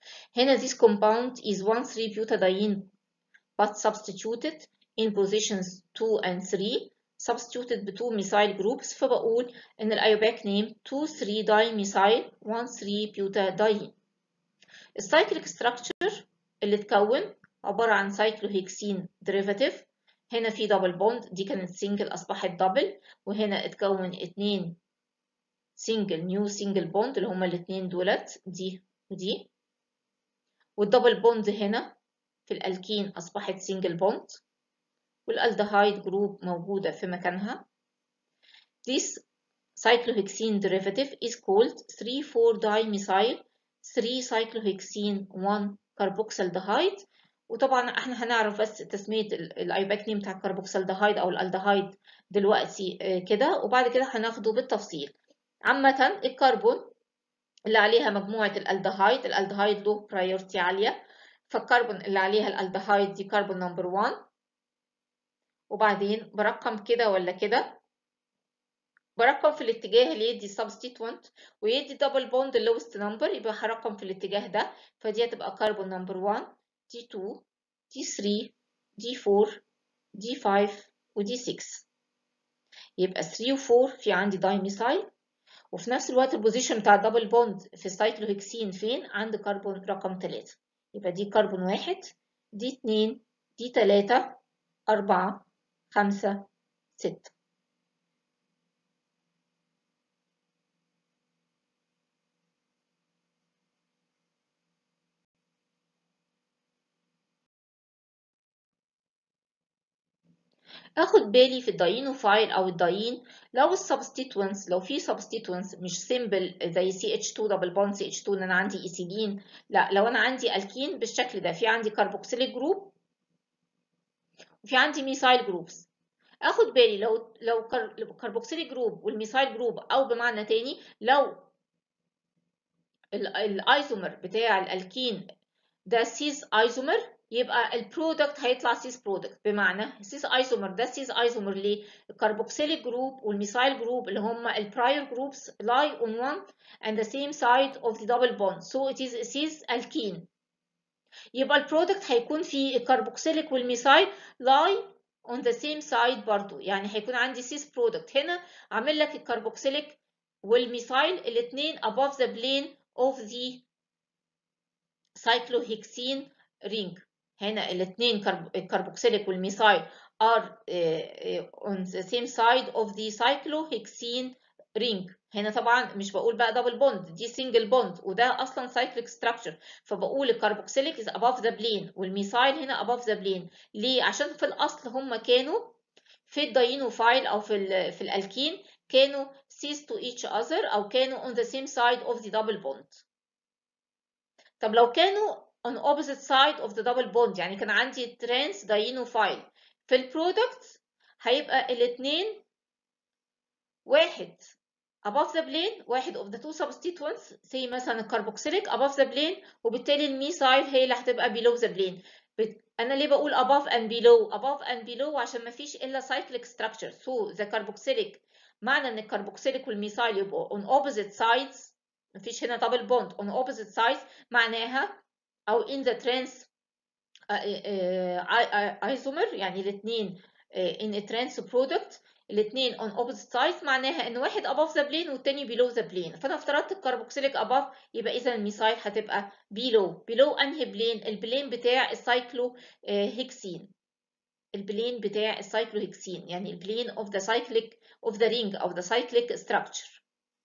هنا this compound is 1,3-butadiene but substituted in positions 2 and 3 substituted ب 2 methyl groups فبقول إن الأيوباك name 2,3-dimethyl 1,3-butadiene السايكليك structure اللي اتكون عبارة عن سايكلوهيكسين ديريفاتيف هنا في دبل بوند دي كانت سنجل أصبحت دبل وهنا اتكون اتنين سنجل نيو سنجل بوند اللي هما الاتنين دولت دي ودي والدبل بوند هنا في الألكين أصبحت سنجل بوند والألدهايد جروب موجودة في مكانها This cyclohexene derivative is called 3,4-dimethyl 3-cyclohexene 1 carboxyldehyde وطبعا احنا هنعرف بس تسمية الايباك نيم بتاع الكربوكسلدهايد او الالدهايد دلوقتي كده وبعد كده هناخده بالتفصيل عامة الكربون اللي عليها مجموعة الالدهايد الالدهايد له برايورتي عالية فالكربون اللي عليها الالدهايد دي كربون نمبر 1 وبعدين برقم كده ولا كده برقم في الاتجاه اللي يدي substituent ويدي دبل بوند اللوست نمبر يبقى هرقم في الاتجاه ده فدي هتبقى كربون نمبر 1 دي 2 دي 3 دي 4 دي 5 ودي 6 يبقى 3 و4 في عندي دايميثايل وفي نفس الوقت البوزيشن بتاع الدبل بوند في السايكلوهكسين فين عند كربون رقم 3 يبقى دي كربون 1 دي 2 دي 3 4 5 6 اخد بالي في الداينوفايل او الداين لو السبستيتوينتس لو في سبستيتوينتس مش سيمبل زي سي اتش 2 دبل بوند سي اتش 2 ان انا عندي ايثيلين لا لو انا عندي الكين بالشكل ده في عندي كربوكسيليك جروب وفي عندي ميثايل جروبس اخد بالي لو لو كربوكسيليك جروب والميثايل جروب او بمعنى تاني لو الايزومر بتاع الالكين ده سيس ايزومر يبقى البرودكت هيطلع سيس برودكت بمعنى سيس ايزومر ده سيس ايزومر ليه الكربوكسيليك جروب والميثايل جروب اللي هم البراير جروبس lie on one and the same side of the double bond so it is a cis alkene يبقى البرودكت هيكون في الكربوكسيليك والميثايل lie on the same side برضو يعني هيكون عندي سيس برودكت هنا عامل لك الكربوكسيليك والميثايل الاثنين above the plane of the cyclohexene ring هنا الاثنين الكربوكسيليك والميثايل are uh, on the same side of the cyclohexene ring هنا طبعا مش بقول بقى دبل بوند دي سنجل بوند وده اصلا سايكليك ستراكشر فبقول الكربوكسيليك is above the plane والميثايل هنا above the plane ليه عشان في الاصل هم كانوا في الداينوفايل او في ال في الالكين كانوا cis to each other او كانوا on the same side of the double bond طب لو كانوا on opposite side of the double bond يعني كان عندي ترانس داينوفايل في البرودكت هيبقى الاثنين واحد above the plane واحد of the two substituents say مثلا الكربوكسيليك above the plane وبالتالي الميثايل هي اللي هتبقى below the plane انا ليه بقول above and below above and below عشان ما فيش الا cyclic structure so the carboxylic معنى ان الكربوكسيليك والميثايل يبقوا on opposite sides ما فيش هنا double bond on opposite sides معناها او in the trans isomer يعني الاثنين in a trans product الاثنين on opposite sides معناها ان واحد above the plane والتاني below the plane فانا افترضت الكربوكسيليك above يبقى اذا الميثايل هتبقى below below انهي بلين البلين بتاع السايكلو هيكسين البلين بتاع السايكلو هيكسين يعني البلين of the cyclic of the ring of the cyclic structure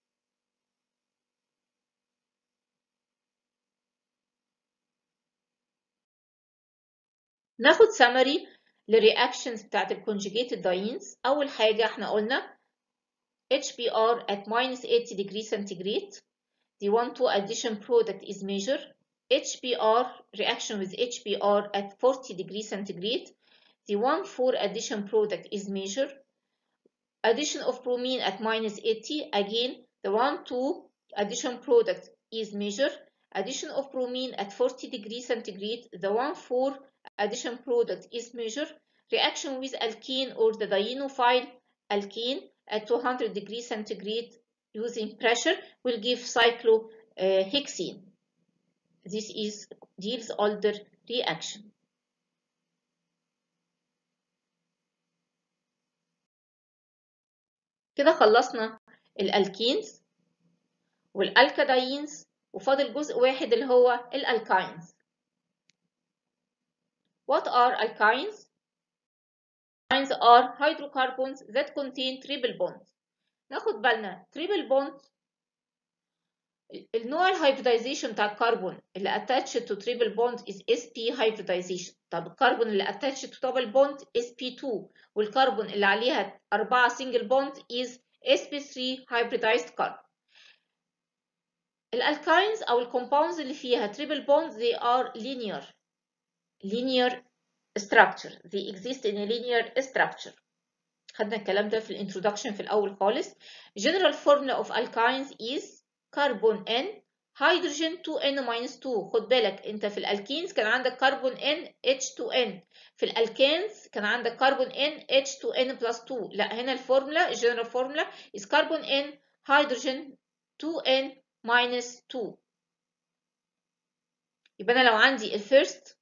ناخد summary للرياكشنز بتاعت الكونجيجيتد داينز اول حاجه احنا قلنا HBr at minus 80 degree centigrade the 1 2 addition product is measured HBr reaction with HBr at 40 degree centigrade the 1 4 addition product is measured addition of bromine at minus 80 again the 1 2 addition product is measured addition of bromine at 40 degree centigrade the 1 4 addition product is measured. Reaction with alkene or the dienophile alkene at 200 degrees centigrade using pressure will give cyclohexene. this is Diels Alder reaction كده خلصنا الالكينز والالكاداينز وفاضل جزء واحد اللي هو الالكاينز What are alkynes? Alkynes are hydrocarbons that contain triple bonds. ناخد بالنا triple bond النوع الهايبريدايزيشن بتاع الكربون اللي attached to triple bond is sp hybridization طب الكربون اللي attached to double bond sp2 والكربون اللي عليها 4 single bond is sp3 hybridized carbon الالكاينز او الكومباوندز اللي فيها triple bond they are linear linear structure they exist in a linear structure خدنا الكلام ده في الانترودكشن في الاول خالص general formula of alkynes is carbon n hydrogen 2n minus 2 خد بالك انت في الالكينز كان عندك كربون n h2n في الالكانز كان عندك كربون n h2n plus 2 لا هنا الفورمولا الجنرال فورمولا is carbon n hydrogen 2n minus 2 يبقى انا لو عندي الفيرست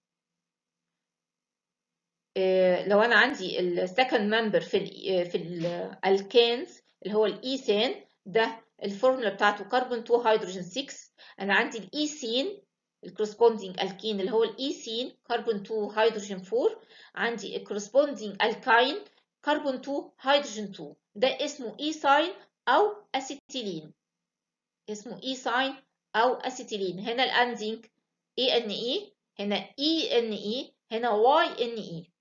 لو انا عندي السكند ممبر في ال في الالكانز اللي هو الايثان ده الفورمولا بتاعته كربون 2 هيدروجين 6 انا عندي الايثين الكورسبوندينج الكين اللي هو الايثين كربون 2 هيدروجين 4 عندي الكورسبوندينج الكاين كربون 2 هيدروجين 2 ده اسمه ايثاين او اسيتيلين اسمه ايثاين او اسيتيلين هنا الانزينج اي ان اي هنا اي ان اي هنا واي ان اي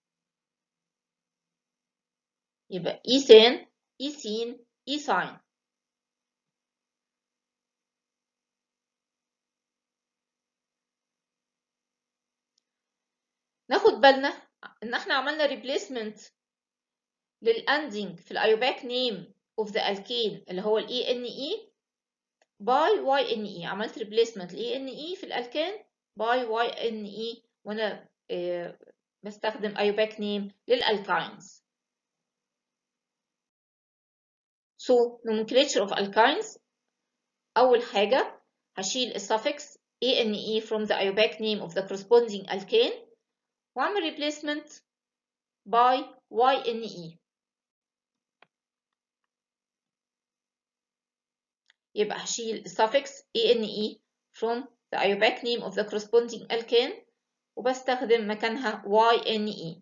يبقى ايثان ايثين ايثاين ناخد بالنا ان احنا عملنا ريبليسمنت للاندنج في الايوباك نيم اوف ذا الكين اللي هو الاي ان اي باي واي ان اي عملت ريبليسمنت لاي ان اي في الالكان باي واي ان اي وانا اه بستخدم ايوباك نيم للالكاينز So, nomenclature of alkynes أول حاجة هشيل الsuffix ane from the iobactic name of the corresponding alkane وأعمل replacement by yne يبقى هشيل الsuffix ane from the iobactic name of the corresponding alkane وبستخدم مكانها yne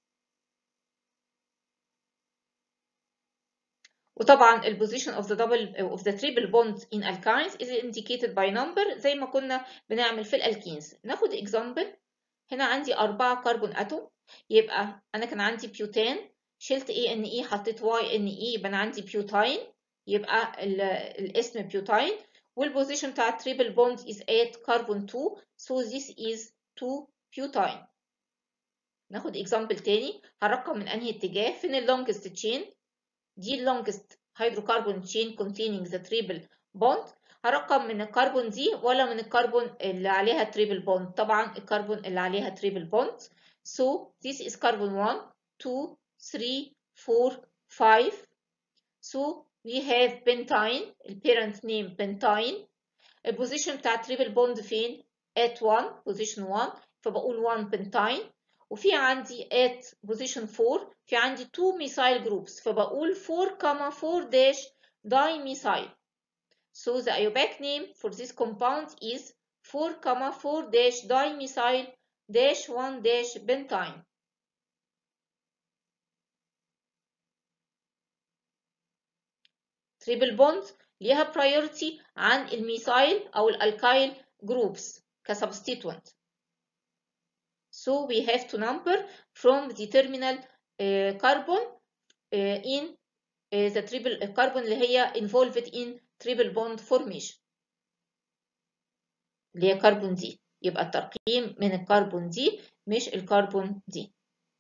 وطبعا ال position of the double of the triple bond in alkynes is indicated by number زي ما كنا بنعمل في الالكينز ناخد example هنا عندي أربعة كربون أتوم يبقى أنا كان عندي بيوتان شلت A N E حطيت Y N E يبقى أنا عندي بيوتاين يبقى الاسم بيوتاين والبوزيشن بتاع التريبل بوند is at carbon 2 so this is 2 بيوتاين ناخد example تاني هرقم من أنهي اتجاه فين ال longest chain دي ال longest hydrocarbon chain containing the triple bond هرقم من الكربون دي ولا من الكربون اللي عليها تريبل بوند طبعا الكربون اللي عليها تريبل بوند so this is carbon 1 2 3 4 5 so we have pentine البيرنت نيم pentine البوزيشن بتاع التريبل بوند فين at 1 position 1 فبقول 1 pentine وفي عندي at position 4 في عندي 2 methyl groups فبقول 4 4 dash dimethyl So the IUPAC name for this compound is 4, 4 dash dimethyl dash 1 dash bentine. Triple bond ليها priority عن الميثايل أو الالكايل groups كسubstituent. So we have to number from the terminal uh, carbon uh, in uh, the triple carbon اللي هي involved in triple bond formation اللي هي كربون دي يبقى الترقيم من الكربون دي مش الكربون دي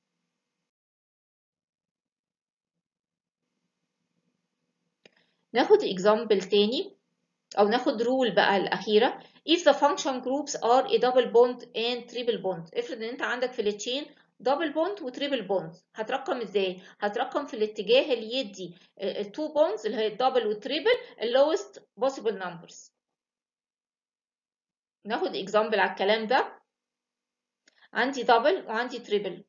ناخد example تاني أو ناخد rule بقى الأخيرة if the function groups are a double bond and triple bond افرض إن أنت عندك في التشين دبل بوند وتريبل بوند هترقم ازاي هترقم في الاتجاه اللي يدي التو بوندز اللي هي الدبل والتريبل اللوست possible numbers ناخد اكزامبل على الكلام ده عندي دبل وعندي تريبل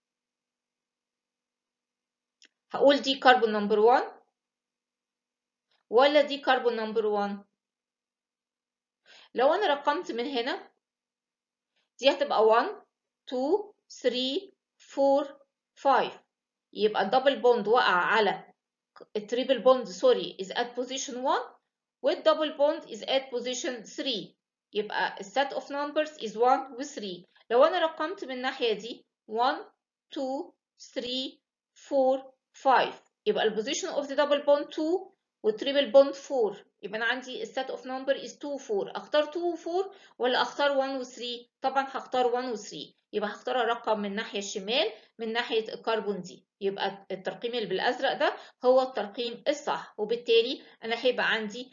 هقول دي كربون نمبر 1 ولا دي كربون نمبر 1 لو انا رقمت من هنا دي هتبقى 1 2 3 4 5 يبقى الدبل بوند وقع على التريبل بوند سوري is at position 1 والدبل بوند is at position 3 يبقى السيت اوف نمبرز is 1 و 3 لو انا رقمت من الناحيه دي 1 2 3 4 5 يبقى البوزيشن اوف ذا دبل بوند 2 والتريبل بوند 4 يبقى انا عندي السيت اوف نمبر is 2 4 اختار 2 و 4 ولا اختار 1 و 3 طبعا هختار 1 و 3 يبقى هختار الرقم من الناحيه الشمال من ناحيه الكربون دي يبقى الترقيم اللي بالازرق ده هو الترقيم الصح وبالتالي انا هيبقى عندي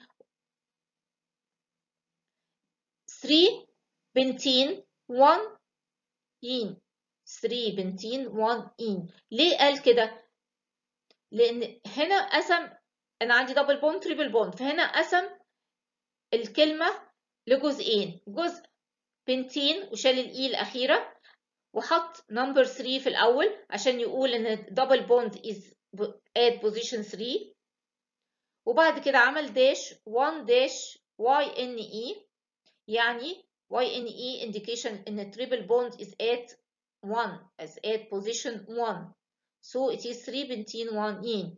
3 بنتين 1 ين 3 بنتين 1 ين ليه قال كده لان هنا قسم انا عندي دبل بوند تريبل بوند فهنا قسم الكلمه لجزئين جزء بنتين وشال الاي الاخيره وحط نمبر 3 في الاول عشان يقول ان دبل بوند is at position 3 وبعد كده عمل داش 1 داش y n e يعني y n e indication ان triple bond is at 1 as at position 1 so it is 3 بنتين 1 ين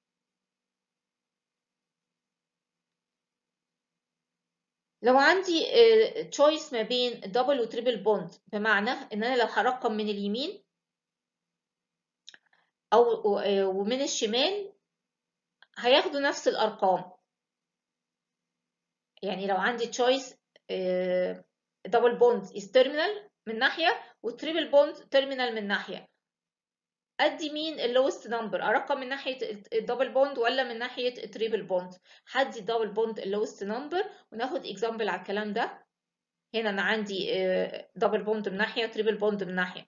لو عندي تشويس ما بين دبل وتريبل بوند بمعنى ان انا لو هرقم من اليمين او ومن الشمال هياخدوا نفس الارقام يعني لو عندي تشويس دبل بوند is terminal من ناحيه والتريبل بوند terminal من ناحيه ادي مين اللوست نمبر ارقم من ناحيه الدبل بوند ولا من ناحيه التريبل بوند هدي الدبل بوند اللوست نمبر وناخد اكزامبل على الكلام ده هنا انا عندي دبل بوند من ناحيه تريبل بوند من ناحيه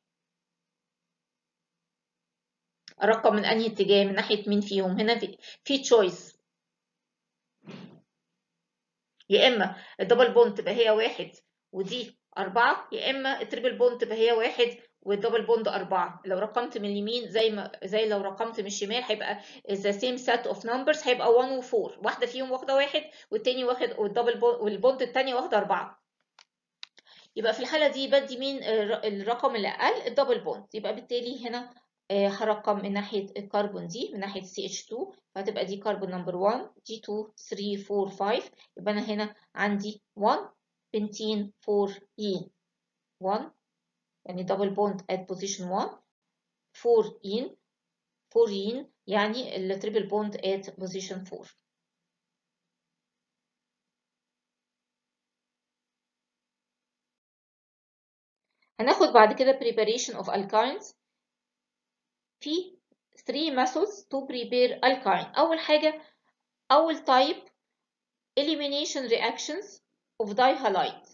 ارقم من انهي اتجاه من ناحيه مين فيهم هنا في في تشويس يا اما الدبل بوند تبقى هي واحد ودي أربعة يا إما التريبل بوند تبقى هي واحد والدبل بوند أربعة لو رقمت من اليمين زي ما زي لو رقمت من الشمال هيبقى the same set of numbers هيبقى 1 و 4 واحدة فيهم واخدة واحد والتاني واخد والدبل بوند والبوند التانية واخدة أربعة يبقى في الحالة دي بدي مين الرقم اللي أقل الدبل بوند يبقى بالتالي هنا هرقم من ناحية الكربون دي من ناحية CH2 فهتبقى دي كربون نمبر 1 دي 2 3 4 5 يبقى أنا هنا عندي 1 بنتين 4 ين 1 يعني double bond at position 1 4 ين 4 ين يعني التريبل بوند at position 4 هناخد بعد كده preparation of alkynes في 3 methods to prepare alkyne أول حاجة أول type elimination reactions of dihalide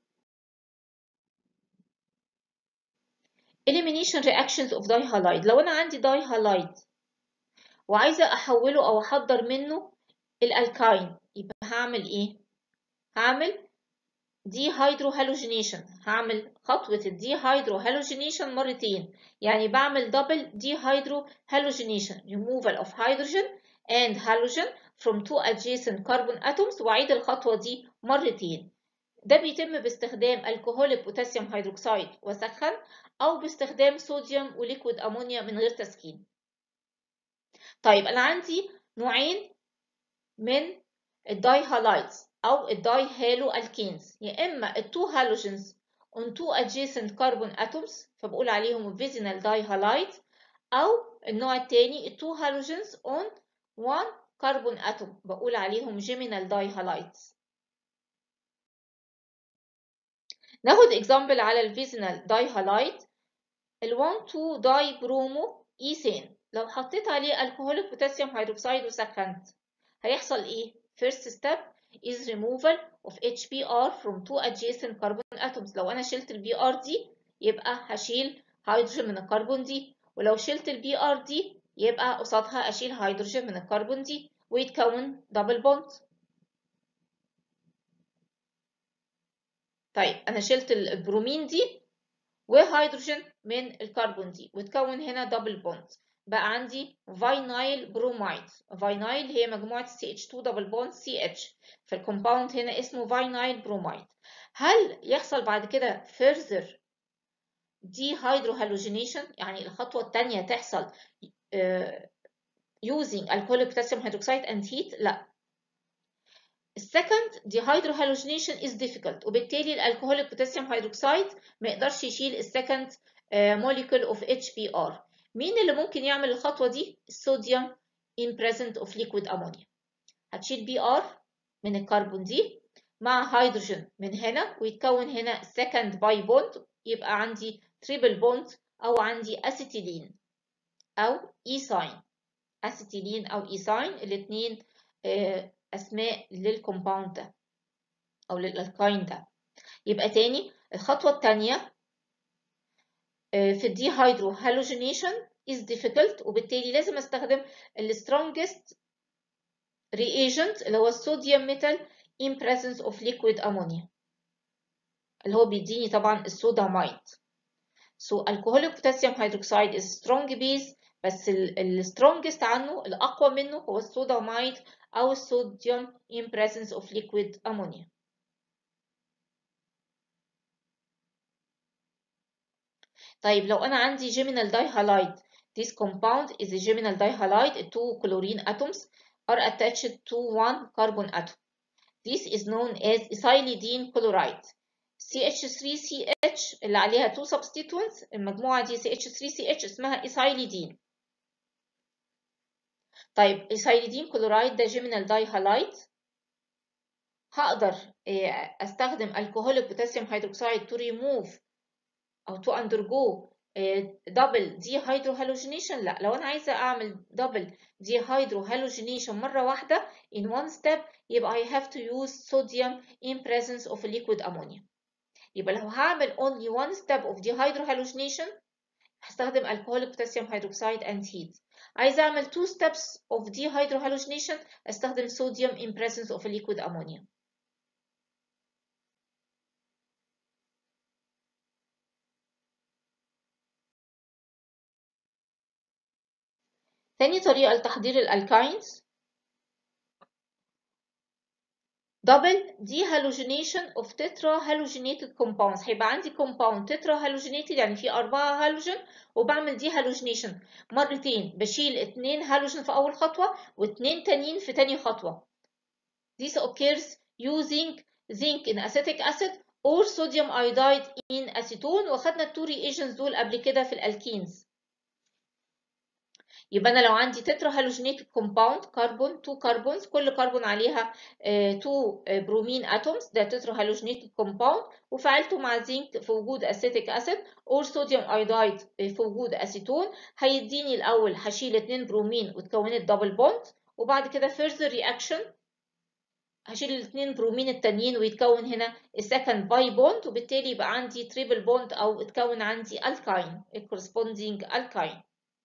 elimination reactions of dihalide لو أنا عندي dihalide وعايزة أحوله أو أحضر منه الألكاين يبقى هعمل إيه؟ هعمل دي هيدرو هالوجينيشن هعمل خطوة الدي هيدرو هالوجينيشن مرتين يعني بعمل دبل دي هيدرو هالوجينيشن removal of hydrogen and halogen from two adjacent carbon atoms وأعيد الخطوة دي مرتين ده بيتم باستخدام الكحول بوتاسيوم هيدروكسيد وسخن أو باستخدام صوديوم وليكويد أمونيا من غير تسخين طيب أنا عندي نوعين من الداي هالايتس أو الداي هالو الكينز يا إما التو هالوجينز on two adjacent carbon atoms فبقول عليهم فيزينال داي هالايت أو النوع التاني التو هالوجينز on one carbon atom بقول عليهم جيمينال داي هالايتس ناخد اكزامبل على الفيزينال داي هالايت ال 1 2 داي برومو ايثين لو حطيت عليه الكحول بوتاسيوم هيدروكسيد وسخنت هيحصل ايه first step is removal of HBr from two adjacent carbon atoms لو انا شلت البي ار دي يبقى هشيل هيدروجين من الكربون دي ولو شلت البي ار دي يبقى قصادها اشيل هيدروجين من الكربون دي ويتكون دبل بوند طيب انا شلت البرومين دي وهيدروجين من الكربون دي وتكون هنا دبل بوند بقى عندي فاينايل بروميد فاينايل هي مجموعة CH2 دبل بوند CH فالكومباوند هنا اسمه فاينايل بروميد هل يحصل بعد كده further دي هيدروهالوجينيشن يعني الخطوة الثانية تحصل uh, using alcoholic potassium hydroxide and heat لا السكند dehydrohallucination is difficult وبالتالي الالكوهوليك بوتاسيوم هيدروكسيد ما يقدرش يشيل السكند molecule of HBr مين اللي ممكن يعمل الخطوة دي؟ الصوديوم in present of liquid ammonia هتشيل Br من الكربون دي مع هيدروجين من هنا ويتكون هنا second باي بوند يبقى عندي تريبل بوند أو عندي أسيتيلين أو إيساين أسيتيلين أو إيساين الاتنين أسماء للكومباوند ده أو للألكاين ده يبقى تاني الخطوة التانية في الدي هيدرو هالوجينيشن is difficult وبالتالي لازم استخدم ال strongest reagent اللي هو الصوديوم ميتال in presence of liquid ammonia اللي هو بيديني طبعا الصودامايد so alcoholic potassium hydroxide is strong base بس ال strongest عنه الأقوى منه هو الصودامايد أو الصوديوم in presence of liquid ammonia طيب لو أنا عندي geminal dihalide this compound is a geminal dihalide two chlorine atoms are attached to one carbon atom this is known as ethylidene chloride CH3CH اللي عليها two substituents المجموعة دي CH3CH اسمها ethylidene طيب ethylidene chloride ده geminal dihalide هقدر استخدم alcoholic potassium hydroxide to remove او to undergo double dehydrohallucination لا لو انا عايزه اعمل double dehydrohallucination مره واحده in one step يبقى I have to use sodium in presence of liquid ammonia يبقى لو هعمل only one step of dehydrohallucination هستخدم alcoholic potassium hydroxide and heat عايزه اعمل two steps of dehydrohallucination استخدم sodium in presence of liquid ammonia تاني طريقة لتحضير الالكاينز double dehalogenation of tetrahalogenated compounds هيبقى عندي compound tetrahalogenated يعني فيه أربعة هالوجين وبعمل dehalogenation مرتين بشيل اتنين هالوجين في أول خطوة واتنين تانيين في تاني خطوة This occurs using zinc in acetic acid or sodium iodide in acetone وخدنا التو reagents دول قبل كده في الالكينز يبقى انا لو عندي تترا هالوجينيتد كومباوند كربون تو كربونز كل كربون عليها تو برومين اتومز ده تترا هالوجينيتد كومباوند وفعلته مع زنك في وجود اسيتيك اسيد اور صوديوم ايودايد في وجود اسيتون هيديني الاول هشيل اتنين برومين وتكونت دبل بوند وبعد كده further reaction هشيل الاثنين برومين التانيين ويتكون هنا السكند باي بوند وبالتالي يبقى عندي تريبل بوند او اتكون عندي الكاين الكورسبوندينج الكاين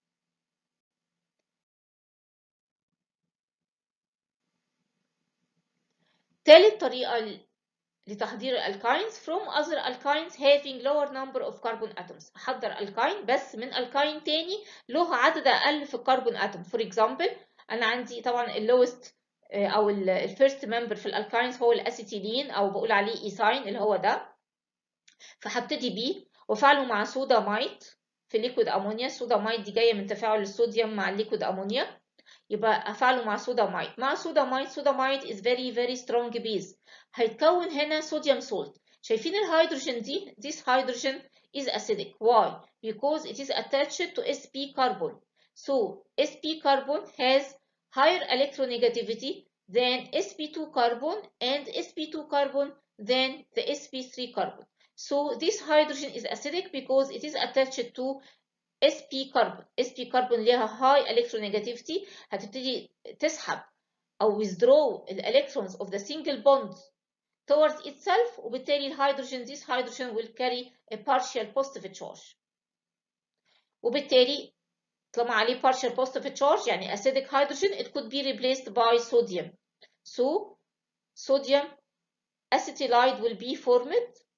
ثالث طريقة لتحضير الالكاينز from other alkynes having lower number of carbon atoms احضر الكاين بس من الكاين تاني له عدد اقل في الكربون اتوم فور اكزامبل انا عندي طبعا اللوست او الفيرست ممبر في الالكاينز هو الاسيتيلين او بقول عليه ايثاين اللي هو ده فهبتدي بيه وافعله مع صودا مايت في ليكويد امونيا الصودا مايت دي جايه من تفاعل الصوديوم مع الليكويد امونيا يبقى افعله مع صودا مايت مع صودا مايت صودا مايت is very very strong base هيتكون هنا صوديوم سولت شايفين الهيدروجين دي this hydrogen is acidic why because it is attached to sp carbon so sp carbon has higher electronegativity than sp2 carbon and sp2 carbon than the sp3 carbon so this hydrogen is acidic because it is attached to sp carbon sp carbon ليها high electronegativity هتبتدي تسحب او withdraw electrons of the single bond towards itself وبالتالي الهيدروجين this hydrogen will carry a partial positive charge وبالتالي طالما عليه partial positive charge يعني acidic hydrogen it could be replaced by sodium so sodium acetylide will be formed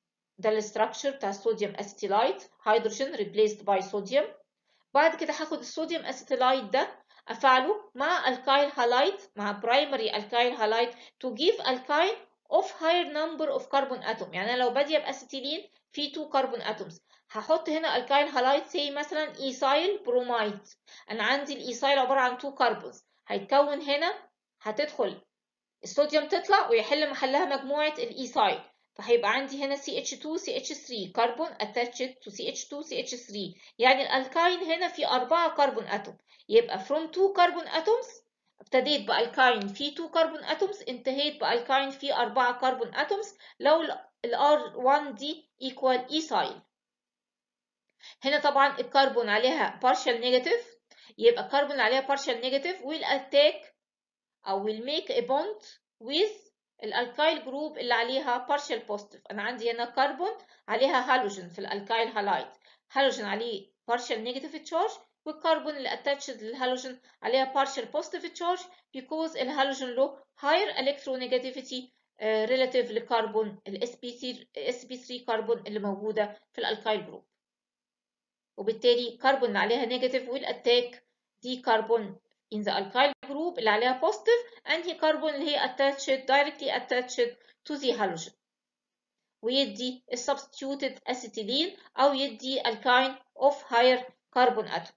ده الاستراكشر بتاع الصوديوم اسيتيلايت هيدروجين ريبليسد باي صوديوم بعد كده هاخد الصوديوم اسيتيلايت ده افعله مع الكايل هالايت مع برايمري الكايل هالايت to give alkyne of higher number of carbon atom يعني انا لو باديه باسيتيلين في 2 كربون اتومز هحط هنا الكايل هالايت سي مثلا ايسايل برومايد انا عندي الايسايل عباره عن 2 كربونز هيتكون هنا هتدخل الصوديوم تطلع ويحل محلها مجموعه الايسايل فهيبقى عندي هنا CH2 CH3 كربون attached to CH2 CH3 يعني الالكاين هنا في 4 كربون اتوم يبقى from 2 كربون اتومز ابتديت بالكاين في 2 كربون اتومز انتهيت بالكاين في 4 كربون اتومز لو ال R1 دي equal ethyl هنا طبعا الكربون عليها partial negative يبقى الكربون عليها partial negative will attack او will make a bond with الالكايل جروب اللي عليها partial positive انا عندي هنا كربون عليها هالوجين في الالكايل هالايت هالوجين عليه partial negative charge والكربون اللي attached للهالوجين عليها partial positive charge because الهالوجين له higher electronegativity uh, relative لكربون ال sp3 sp3 كربون اللي موجوده في الالكايل جروب وبالتالي كربون اللي عليها negative will attack دي كربون in the alkyl group اللي عليها positive انهي كربون اللي هي attached directly attached to the halogen ويدي substituted acetylene او يدي alkyne of higher carbon atom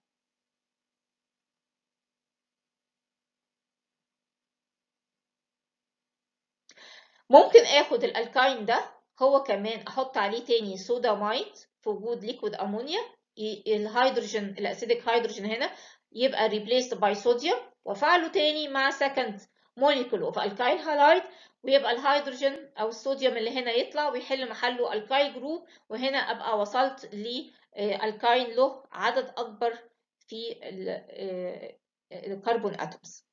ممكن اخد الالكاين ده هو كمان احط عليه تاني صودامايد في وجود ليكويد امونيا الهيدروجين الاسيديك هيدروجين هنا يبقى replaced by sodium وافعله تاني مع second molecule of alkyl halide ويبقى الهيدروجين او الصوديوم اللي هنا يطلع ويحل محله الكايل جروب وهنا ابقى وصلت لالكاين له عدد اكبر في الكربون اتومز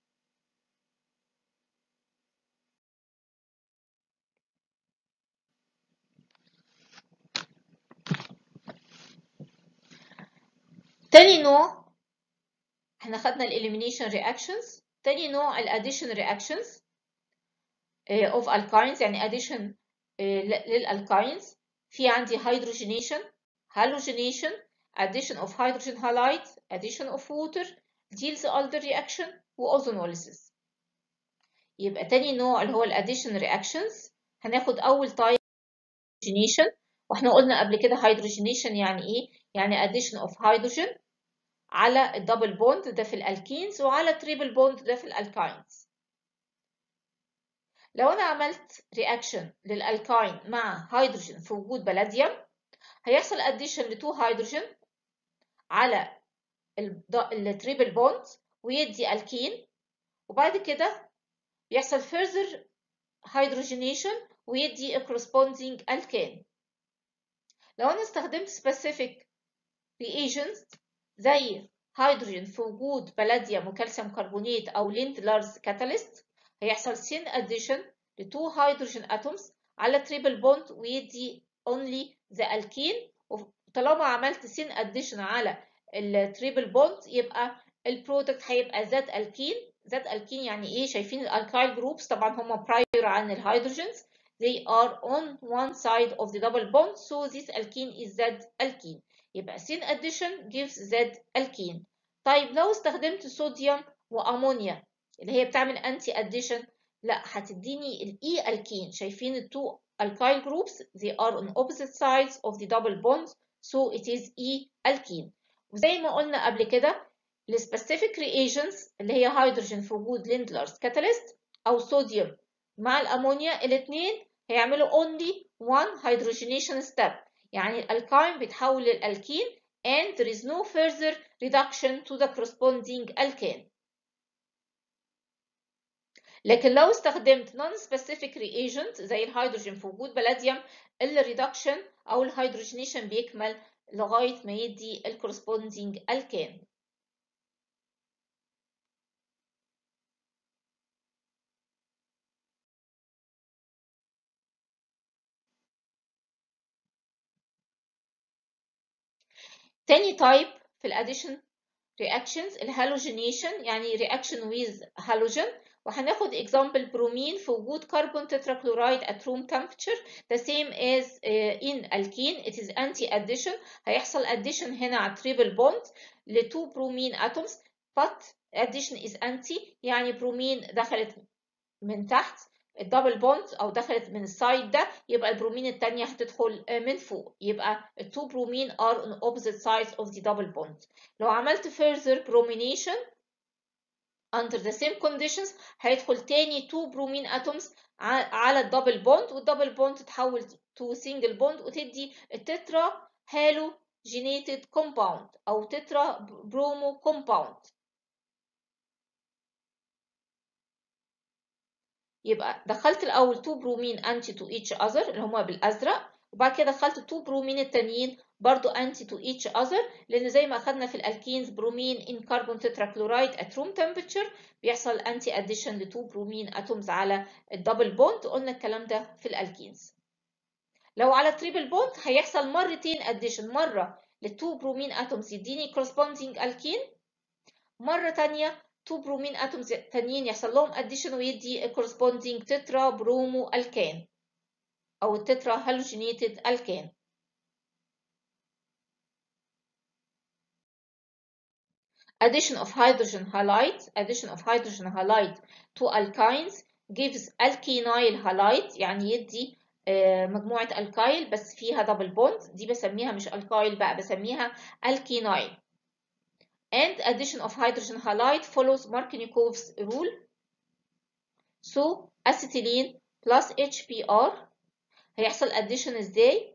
تاني نوع احنا خدنا الاليمينيشن رياكشنز تاني نوع الاديشن رياكشنز اوف alkynes يعني addition للالكاينز في عندي hydrogenation halogenation addition of hydrogen halide addition of water Diels Alder reaction واوزونوليسيس يبقى تاني نوع اللي هو الاديشن رياكشنز هناخد اول تايب hydrogenation واحنا قلنا قبل كده hydrogenation يعني ايه يعني addition of hydrogen على الدبل بوند ده في الالكينز وعلى التريبل بوند ده في الالكاينز لو انا عملت رياكشن للالكاين مع هيدروجين في وجود بلاديوم هيحصل اديشن لتو هيدروجين على التريبل بوند ويدي الكين وبعد كده يحصل further hydrogenation ويدي a corresponding alkane لو انا استخدمت specific reagents زي هيدروجين في وجود بلاديوم وكالسيوم كربونات او ليندلرز كاتاليست هيحصل سين اديشن لتو هيدروجين اتومز على تريبل بوند ويدي only the alkene وطالما عملت سين اديشن على التريبل بوند يبقى البرودكت هيبقى ذات الكين ذات الكين يعني ايه شايفين الالكايل جروبس طبعا هم برايور عن الهيدروجينز they are on one side of the double bond so this alkene is Z alkene يبقى sin addition gives Z alkene طيب لو استخدمت صوديوم وامونيا اللي هي بتعمل انتي addition لا هتديني الاي alkene شايفين التو alkyl groups they are on opposite sides of the double bonds so it is E alkene وزي ما قلنا قبل كده السبيسيفيك reagents اللي هي هيدروجين في وجود ليندلرز كاتاليست او صوديوم مع الامونيا الاثنين هيعملوا only one hydrogenation step يعني الالكاين بيتحول للالكين and there is no further reduction to the corresponding alkane لكن لو استخدمت non-specific reagent زي الهيدروجين في وجود بلاديوم الريدكشن او الهيدروجينيشن بيكمل لغايه ما يدي ال corresponding alkane تاني تايب في الاديشن reactions الهالوجينيشن يعني reaction with halogen وهناخد example برومين في وجود كربون تتراكلورايد at room temperature the same as uh, in alkene it is anti addition هيحصل addition هنا على triple bond ل 2 برومين atoms but addition is anti يعني برومين دخلت من تحت الدبل بوند او دخلت من السايد ده يبقى البرومين الثانيه هتدخل من فوق يبقى التو برومين are on opposite sides of the double bond لو عملت further bromination under the same conditions هيدخل تاني 2 برومين اتومز على الدبل بوند والدبل بوند تتحول to single bond وتدي التترا هالو جينيتد كومباوند او تترا برومو كومباوند يبقى دخلت الاول 2 برومين انتي تو each other اللي هما بالازرق وبعد كده دخلت 2 برومين التانيين برضو انتي تو each other لان زي ما اخدنا في الالكينز برومين ان كربون تتراكلورايد at room temperature بيحصل انتي اديشن ل 2 برومين اتومز على الدبل بوند قلنا الكلام ده في الالكينز لو على تريبل بوند هيحصل مرتين اديشن مره ل 2 برومين اتومز يديني corresponding الكين مره تانية 2 برومين اتومز تانيين يحصل لهم اديشن ويدي corresponding تترا برومو الكان او التترا هالوجينيتد الكان addition of hydrogen halide addition of hydrogen halide to alkynes gives alkenyl halide يعني يدي مجموعة الكايل بس فيها دبل بوند دي بسميها مش الكايل بقى بسميها alkenyl and addition of hydrogen halide follows Markovnikov's rule so acetylene plus HBr هيحصل addition ازاي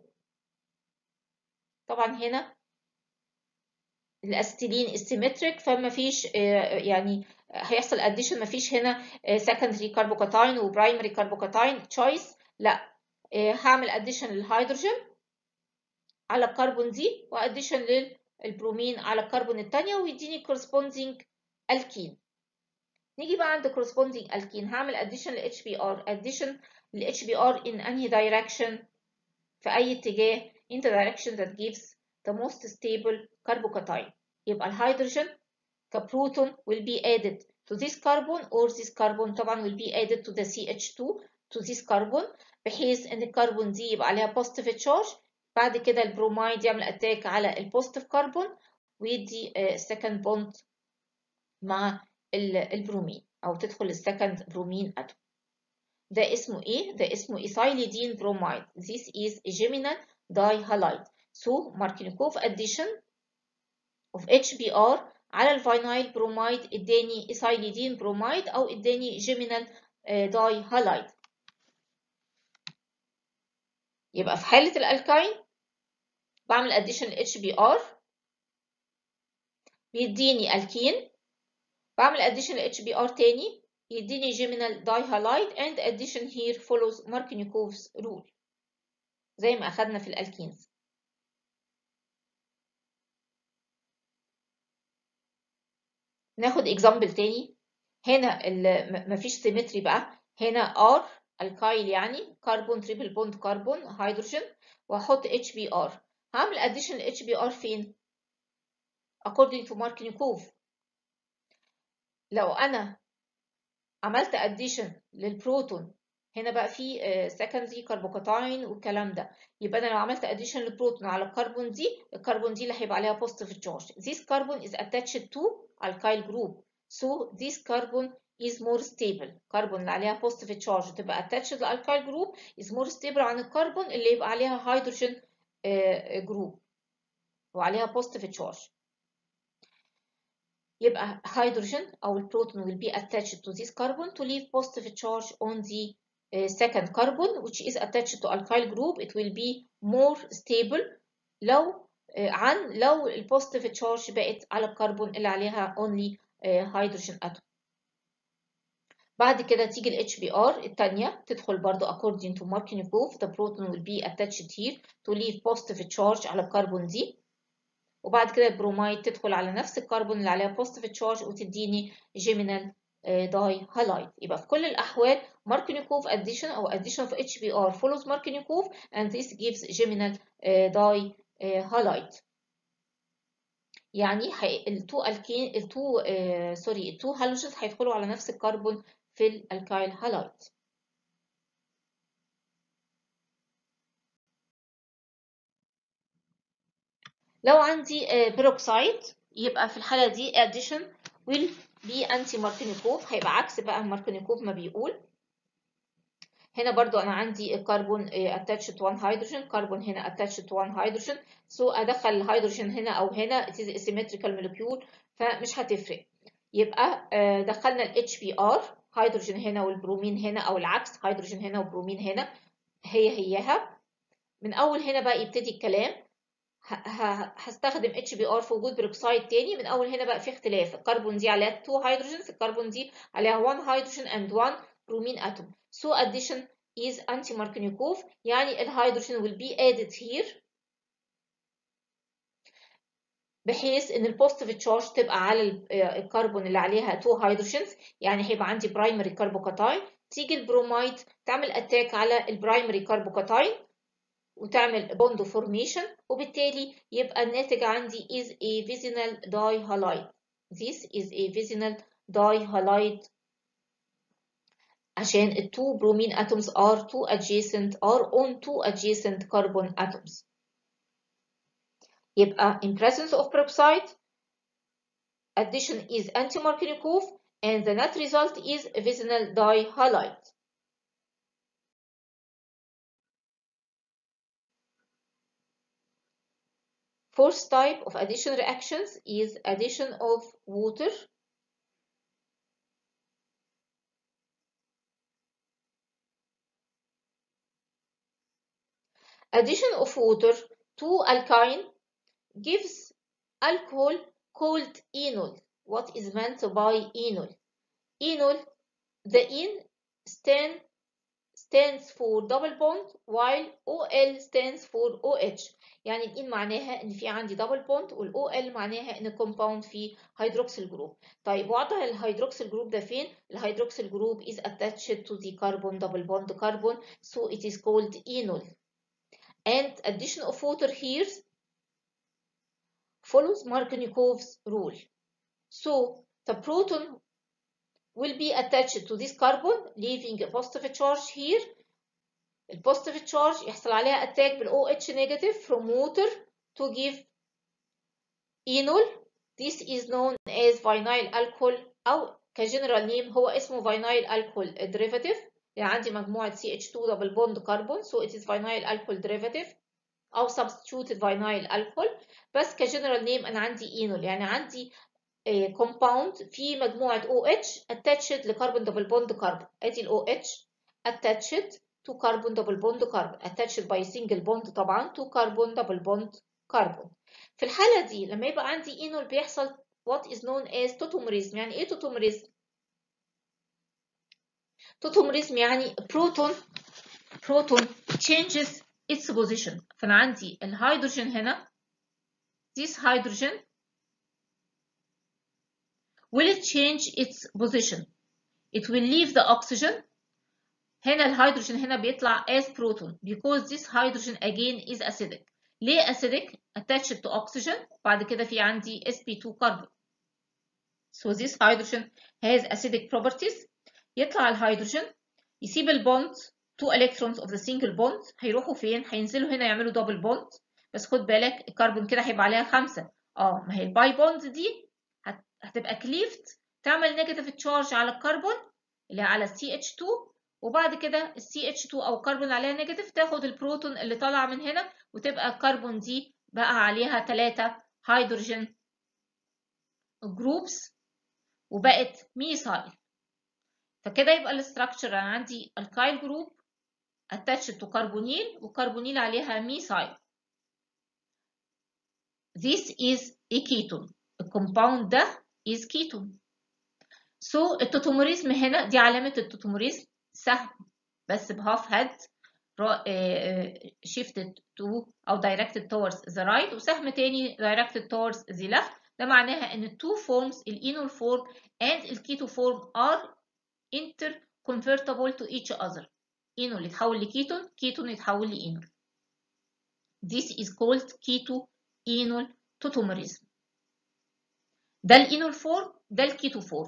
طبعا هنا الاسيتيلين السيمتريك فما فيش يعني هيحصل اديشن ما فيش هنا سكندري كاربوكاتاين وبرايمري كاربوكاتاين تشويس لا هعمل اديشن للهيدروجين على الكربون دي واديشن للبرومين على الكربون الثانيه ويديني كورسبوندينج الكين نيجي بقى عند كورسبوندينج الكين هعمل اديشن ل HBr اديشن ل HBr in any direction في اي اتجاه in the direction that gives the most stable carbocation يبقى الهيدروجين كبروتون will be added to this carbon or this carbon طبعا will be added to the CH2 to this carbon بحيث ان الكربون دي يبقى عليها positive charge بعد كده البرومايد يعمل اتاك على البوزيتيف كربون ويدي second bond مع البرومين او تدخل السكند برومين اتوم ده اسمه ايه ده اسمه ايثايليدين برومايد this is geminal dihalide So Markovnikov addition of HBr على الفينايل برومايد اداني ايثايليدين برومايد او اداني جيمينال داي هالايد يبقى في حالة الالكاين بعمل addition ل HBr بيديني الكين بعمل addition ل HBr تاني يديني جيمينال داي هالايد and addition here follows Markovnikov's rule زي ما اخدنا في الالكينز ناخد اكزامبل تاني هنا مفيش سيمتري بقى هنا ار الكايل يعني كربون تريبل بوند كربون هيدروجين واحط اتش بي ار هعمل اديشن اتش بي ار فين according to Markovnikov لو انا عملت اديشن للبروتون هنا بقى في سكندري كاربوكاتاين والكلام ده يبقى انا لو عملت اديشن للبروتون على الكربون دي الكربون دي اللي هيبقى عليها بوزيتيف تشارج this carbon is attached to alkyl group so this carbon is more stable كربون اللي عليها positive charge تبقى attached للالكايل جروب is more stable عن الكربون اللي يبقى عليها هيدروجين جروب وعليها positive charge يبقى hydrogen أو البروتون will be attached to this carbon to leave positive charge on the uh, second carbon which is attached to alkyl group it will be more stable لو uh, عن لو البوزيتيف تشارج بقت على الكربون اللي عليها only هيدروجين uh, اتوم بعد كده تيجي ال HBr الثانية تدخل برضو according to Markovnikov the proton will be attached here to leave positive charge على الكربون دي وبعد كده البرومايد تدخل على نفس الكربون اللي عليها positive charge وتديني جيمينال داي هالايد يبقى في كل الأحوال Markovnikov addition أو addition of HBr follows Markovnikov and this gives geminal داي هالايد يعني التو الكين التو آه سوري التو هالوجنز هيدخلوا على نفس الكربون في الالكايل هالايد لو عندي بيروكسايد يبقى في الحالة دي addition will be anti ماركينيكوف هيبقى عكس بقى ماركينيكوف ما بيقول هنا برضو أنا عندي كربون attached to one hydrogen كربون هنا attached to one hydrogen so أدخل الهيدروجين هنا أو هنا it is asymmetrical molecule فمش هتفرق يبقى دخلنا ال HBr هيدروجين هنا والبرومين هنا أو العكس هيدروجين هنا وبرومين هنا هي هيها من أول هنا بقى يبتدي الكلام هستخدم اتش بي ار في وجود بروكسايد تاني من اول هنا بقى في اختلاف الكربون دي عليها 2 هيدروجينز الكربون دي عليها 1 هيدروجين and 1 bromine atom so addition is anti-Markovnikov يعني الهيدروجين will be added here بحيث ان البوزيتيف تشارج تبقى على الكربون اللي عليها 2 هيدروجينز يعني هيبقى عندي برايمري كربوكاتاين تيجي البرومايد تعمل اتاك على البرايمري كربوكاتاين وتعمل بوند فورميشن وبالتالي يبقى الناتج عندي is a vicinal dihalide this is a vicinal dihalide عشان ال two bromine atoms are two adjacent are on two adjacent carbon atoms يبقى in presence of peroxide addition is anti-Markovnikov and the net result is vicinal dihalide Fourth type of addition reactions is addition of water. Addition of water to alkyne gives alcohol called enol. What is meant by enol? Enol, the en stand, stands for double bond while OL stands for OH. يعني الإن معناها إن في عندي دبل بوند والأو ال معناها إن الكومباوند فيه هيدروكسيل جروب. طيب وضع الهيدروكسيل جروب ده فين؟ الهيدروكسيل جروب is attached to the carbon double bond carbon so it is called enol. And addition of water here follows Markovnikov's rule. So the proton will be attached to this carbon leaving a positive charge here البوزيتيف تشارج يحصل عليها اتاك بالاو اتش نيجاتيف from water to give enol this is known as vinyl alcohol او كجنرال نيم هو اسمه vinyl alcohol derivative يعني عندي مجموعة CH2 double bond carbon so it is vinyl alcohol derivative أو substituted vinyl alcohol بس كجنرال نيم أنا عندي enol يعني عندي compound في مجموعة OH attached لكربون double bond carbon أدي ال OH attached to carbon double bond carbon attached by single bond طبعا to carbon double bond carbon في الحالة دي لما يبقى عندي enol بيحصل what is known as tautomerism يعني ايه tautomerism؟ tautomerism يعني proton proton changes its position فأنا عندي الهيدروجين هنا this hydrogen will change its position it will leave the oxygen هنا الهيدروجين هنا بيطلع as proton because this hydrogen again is acidic ليه acidic attached to oxygen بعد كده في عندي sp2 carbon so this hydrogen has acidic properties يطلع الهيدروجين يسيب البوند two electrons of the single bond هيروحوا فين هينزلوا هنا يعملوا double bond بس خد بالك الكربون كده هيبقى عليها خمسة اه ما هي الباي بوند دي هتبقى كليفت تعمل نيجاتيف تشارج على الكربون اللي على CH2 وبعد كده ال CH2 أو الكربون عليها نيجاتيف تاخد البروتون اللي طالعة من هنا وتبقى الكربون دي بقى عليها ثلاثة هيدروجين جروبس وبقت ميثايل فكده يبقى الاستراكشر أنا عندي الكايل جروب attached to كربونيل وكربونيل عليها ميثايل This is a ketone الكومباوند ده is ketone so التوتوموريزم هنا دي علامة التوتوموريزم سهم بس بهاف هيد shifted to أو directed towards the right وسهم تاني directed towards the left ده معناها إن two forms الإينول form and الكيتو form are interconvertible to each other إينول يتحول لكيتون كيتون يتحول لإينول This is called keto enol tautomerism ده الإينول فورم ده الكيتو فورم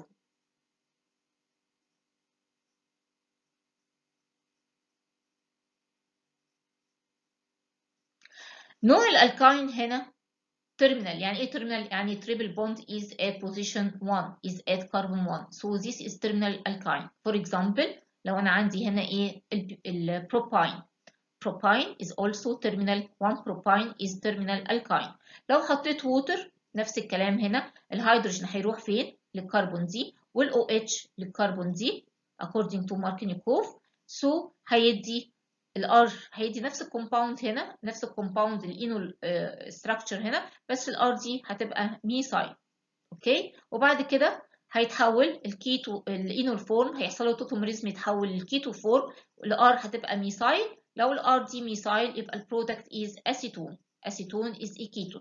نوع الالكاين هنا terminal يعني ايه terminal يعني triple bond is at position 1 is at carbon 1 so this is terminal alkyne for example لو انا عندي هنا ايه البروباين propine is also terminal 1 propine is terminal alkyne لو حطيت water نفس الكلام هنا الهيدروجين هيروح فين للكربون دي والاو اتش للكربون دي according to ماركينيكوف so هيدي الار هيدي نفس الكومباوند هنا نفس الكومباوند الاينول ستراكشر هنا بس الار دي هتبقى ميثايل اوكي وبعد كده هيتحول الكيتو الاينول فورم هيحصل له توتوميريزم يتحول للكيتو فورم الار هتبقى ميثايل لو الار دي ميثايل يبقى البرودكت از اسيتون اسيتون is a ketone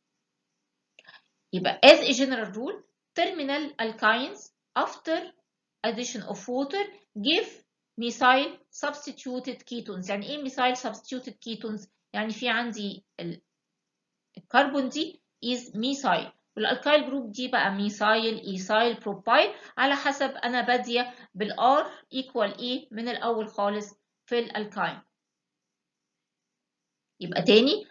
يبقى as a general rule terminal alkynes after addition of water give methyl substituted ketones يعني ايه methyl substituted ketones يعني في عندي الكربون دي is methyl والالكايل جروب دي بقى ميثايل ايثايل بروبايل على حسب انا باديه بالار equal ايه من الاول خالص في الالكاين يبقى تاني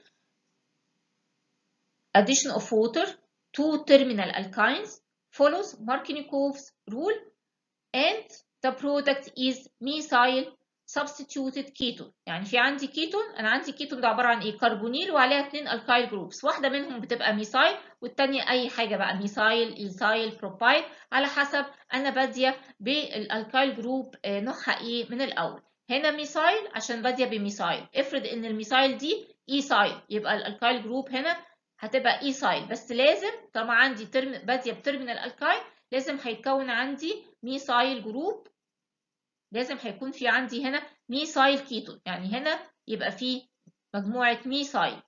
addition of water to terminal alkynes follows Markovnikov's rule and the product is methyl substituted ketone يعني في عندي كيتون انا عندي كيتون ده عباره عن ايه كربونيل وعليها اثنين الكايل جروبس واحده منهم بتبقى ميثايل والثانيه اي حاجه بقى ميثايل ايثايل بروبايل على حسب انا باديه بالالكايل جروب نوعها ايه من الاول هنا ميثايل عشان باديه بميثايل افرض ان الميثايل دي ايثايل يبقى الالكايل جروب هنا هتبقى ايثايل بس لازم طالما عندي ترم باديه بترمينال الكايل لازم هيتكون عندي ميثايل جروب لازم هيكون في عندي هنا ميثايل كيتون يعني هنا يبقى في مجموعة ميثايل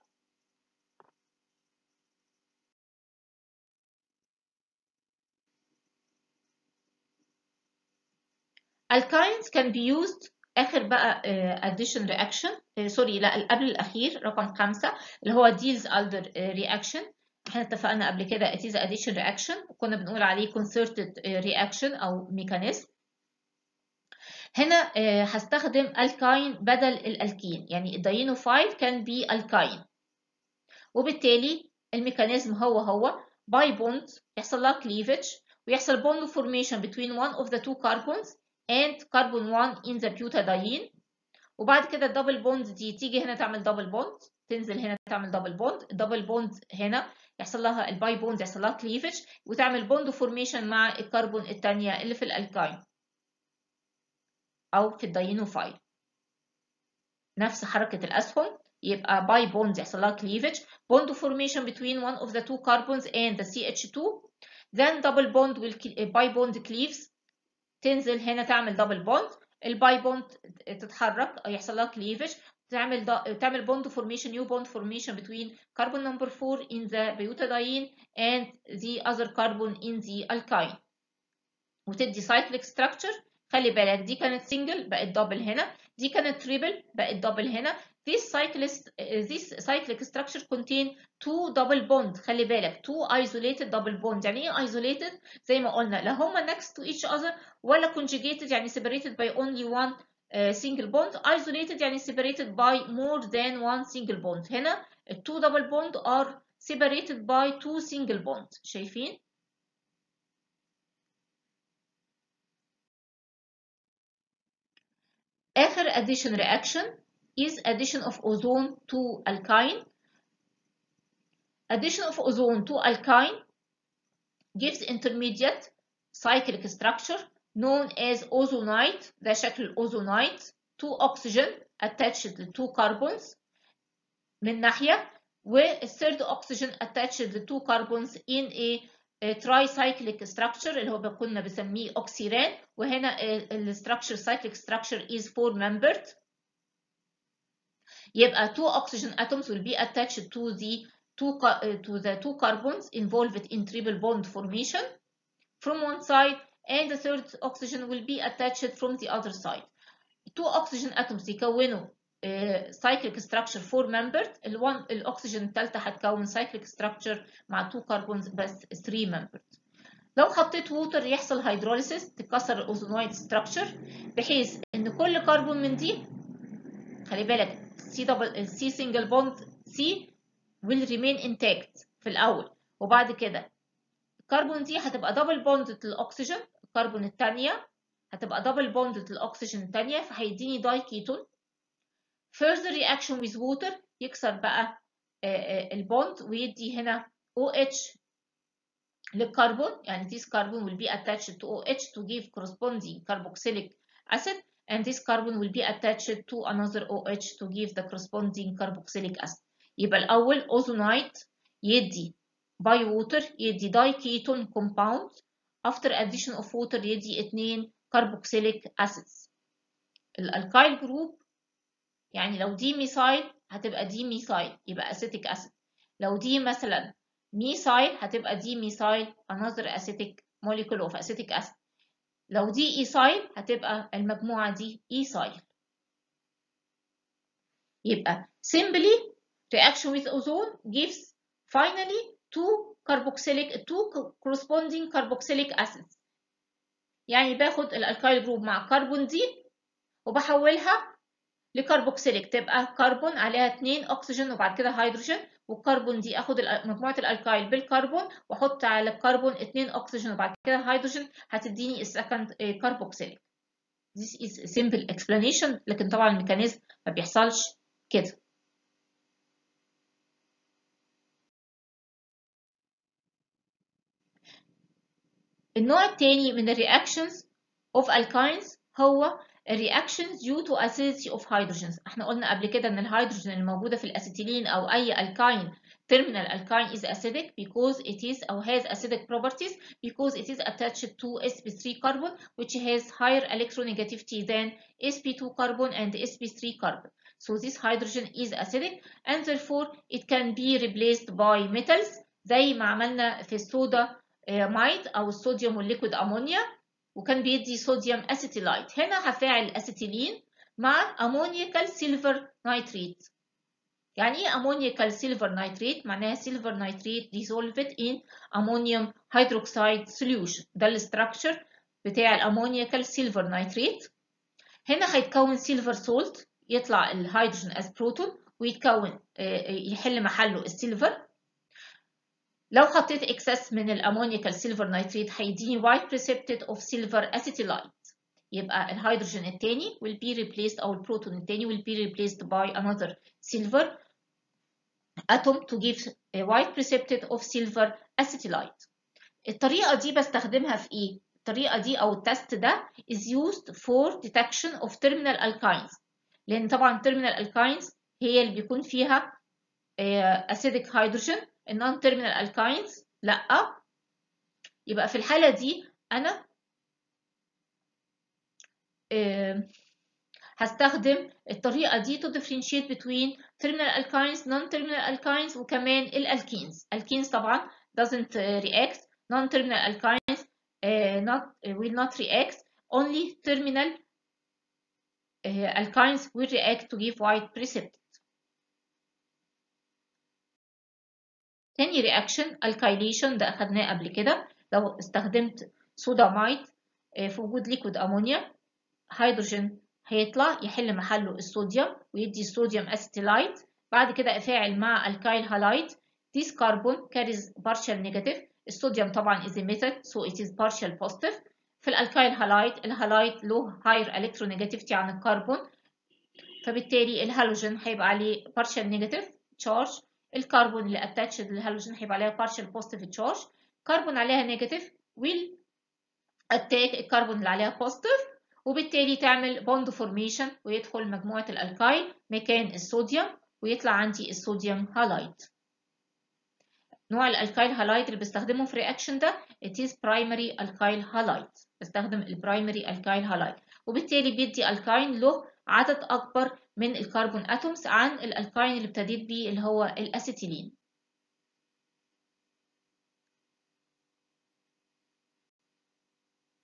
Alkynes can be used آخر بقى addition reaction سوري لا قبل الأخير رقم خمسة اللي هو Diels Alder reaction احنا اتفقنا قبل كده it is addition reaction وكنا بنقول عليه concerted reaction أو mechanism هنا هستخدم الكاين بدل الالكين يعني الداينوفايل كان بي الكاين وبالتالي الميكانيزم هو هو باي بوند يحصل لها كليفج ويحصل بوند formation between one of the two carbons and carbon 1 in the butadiene وبعد كده الدبل بوند دي تيجي هنا تعمل دبل بوند تنزل هنا تعمل دبل بوند الدبل بوند هنا يحصل لها الباي بوند يحصل لها كليفج وتعمل بوند فورميشن مع الكربون الثانيه اللي في الالكاين أو في الداينوفايل نفس حركة الأسهم يبقى باي بوند يحصل لها cleavage bond formation between one of the two carbons and the CH2 then double bond will باي بوند cleaves تنزل هنا تعمل double bond الباي بوند تتحرك يحصل لها cleavage تعمل تعمل bond formation new bond formation between carbon number 4 in the butadiene and the other carbon in the alkyne وتدي cyclic structure خلي بالك دي كانت سنجل بقت دبل هنا دي كانت تريبل بقت دبل هنا this cyclist this cyclic structure contain two double bond خلي بالك two isolated double bond يعني ايه isolated زي ما قلنا لا هما next to each other ولا conjugated يعني separated by only one uh, single bond isolated يعني separated by more than one single bond هنا two double bond are separated by two single bond شايفين آخر addition reaction is addition of ozone to alkyne. Addition of ozone to alkyne gives intermediate cyclic structure known as ozonite ده شكل الأوزونايت two oxygen attached to two carbons من ناحية والثird oxygen attached to two carbons in a tricyclic structure اللي هو كنا بنسميه اوكسيران وهنا الستراكشر cyclic structure is four membered يبقى two oxygen atoms will be attached to the two to the two carbons involved in triple bond formation from one side and the third oxygen will be attached from the other side two oxygen atoms يكونوا سايكليك ستراكشر 4 ممبرد ال1 الاكسجين الثالثه هتكون سايكليك ستراكشر مع 2 كربونز بس 3 ممبرد لو حطيت ووتر يحصل هيدروليسيس تكسر الاوزونويد ستراكشر بحيث ان كل كربون من دي خلي بالك سي دبل سي سنجل بوند سي will remain intact في الاول وبعد كده الكربون دي هتبقى دبل بوند للاكسجين الكربون الثانيه هتبقى دبل بوند للاكسجين الثانيه فهيديني داي كيتون further reaction with water يكسر بقى البوند ويدي هنا OH للكربون يعني this carbon will be attached to OH to give corresponding carboxylic acid and this carbon will be attached to another OH to give the corresponding carboxylic acid يبقى الأول ozonite يدي by water يدي diketone compound after addition of water يدي اتنين carboxylic acids الالكايل جروب يعني لو دي ميثايل هتبقى دي ميثايل يبقى acetic acid لو دي مثلا ميثايل هتبقى دي ميثايل another acetic molecule of acetic acid لو دي ايثايل هتبقى المجموعة دي ايثايل يبقى simply reaction with ozone gives finally two carboxylic two corresponding carboxylic acids يعني باخد الالكايل جروب مع كربون دي وبحولها لكربوكسيليك تبقى كربون عليها اتنين اكسجين وبعد كده هيدروجين والكربون دي اخد مجموعه الالكايل بالكربون واحط على الكربون اتنين اكسجين وبعد كده هيدروجين هتديني السكند كربوكسيليك This is a simple explanation لكن طبعا الميكانيزم ما بيحصلش كده النوع الثاني من الرياكشنز of alkynes هو الرياكشنز due to acidity of hydrogens احنا قلنا قبل كده ان الهيدروجين الموجوده في الاسيتيلين او اي alkyne terminal alkyne is acidic because it is or has acidic properties because it is attached to sp3 carbon which has higher electronegativity than sp2 carbon and sp3 carbon so this hydrogen is acidic and therefore it can be replaced by metals زي ما عملنا في الصودا مايد او الصوديوم والليكويد امونيا وكان بيدي صوديوم اسيتيلايت هنا هفاعل الاسيتيلين مع امونيكال سيلفر نايتريت يعني ايه امونيكال سيلفر نايتريت معناها سيلفر نايتريت dissolved in ammonium hydroxide solution ده الاستراكشر بتاع الامونيكال سيلفر نايتريت هنا هيتكون سيلفر سولت يطلع الهيدروجين از بروتون ويتكون يحل محله السيلفر لو حطيت اكسس من الامونيكال سيلفر نايتريت هيديني white precipitate of silver acetylite يبقى الهيدروجين الثاني will be replaced او البروتون الثاني will be replaced by another silver atom to give a white precipitate of silver acetylite الطريقة دي بستخدمها في ايه؟ الطريقة دي او التست ده is used for detection of terminal alkynes لان طبعا terminal alkynes هي اللي بيكون فيها acidic hydrogen النون تيرمينال الكاينز لا يبقى في الحاله دي انا أه هستخدم الطريقه دي to differentiate between terminal alkynes non terminal alkynes وكمان الالكينز الكينز طبعا doesn't react non terminal alkynes uh, not uh, will not react only terminal uh, alkynes will react to give white precipitate تاني رياكشن الكايليشن ده أخدناه قبل كده لو استخدمت صودامايد في وجود ليكويد أمونيا هيدروجين هيطلع يحل محله الصوديوم ويدي الصوديوم أسيتيلايت بعد كده أفاعل مع الكايل هالايت this carbon carries partial negative الصوديوم طبعا is emitted so it is partial positive في الالكايل هالايت الهالايت له higher electronegativity عن الكربون فبالتالي الهالوجين هيبقى عليه partial negative charge الكربون اللي اتاتشد للهالوجين هيبقى عليها partial positive charge كربون عليها negative will attack الكربون اللي عليها positive وبالتالي تعمل bond formation ويدخل مجموعة الالكايل مكان الصوديوم ويطلع عندي الصوديوم هالايت نوع الالكايل هالايت اللي بستخدمه في الرياكشن ده it is primary alkyl halide بستخدم البرايمري الكايل هالايت وبالتالي بيدي الكاين له عدد اكبر من الكربون اتومز عن الالكاين اللي ابتديت بيه اللي هو الاسيتيلين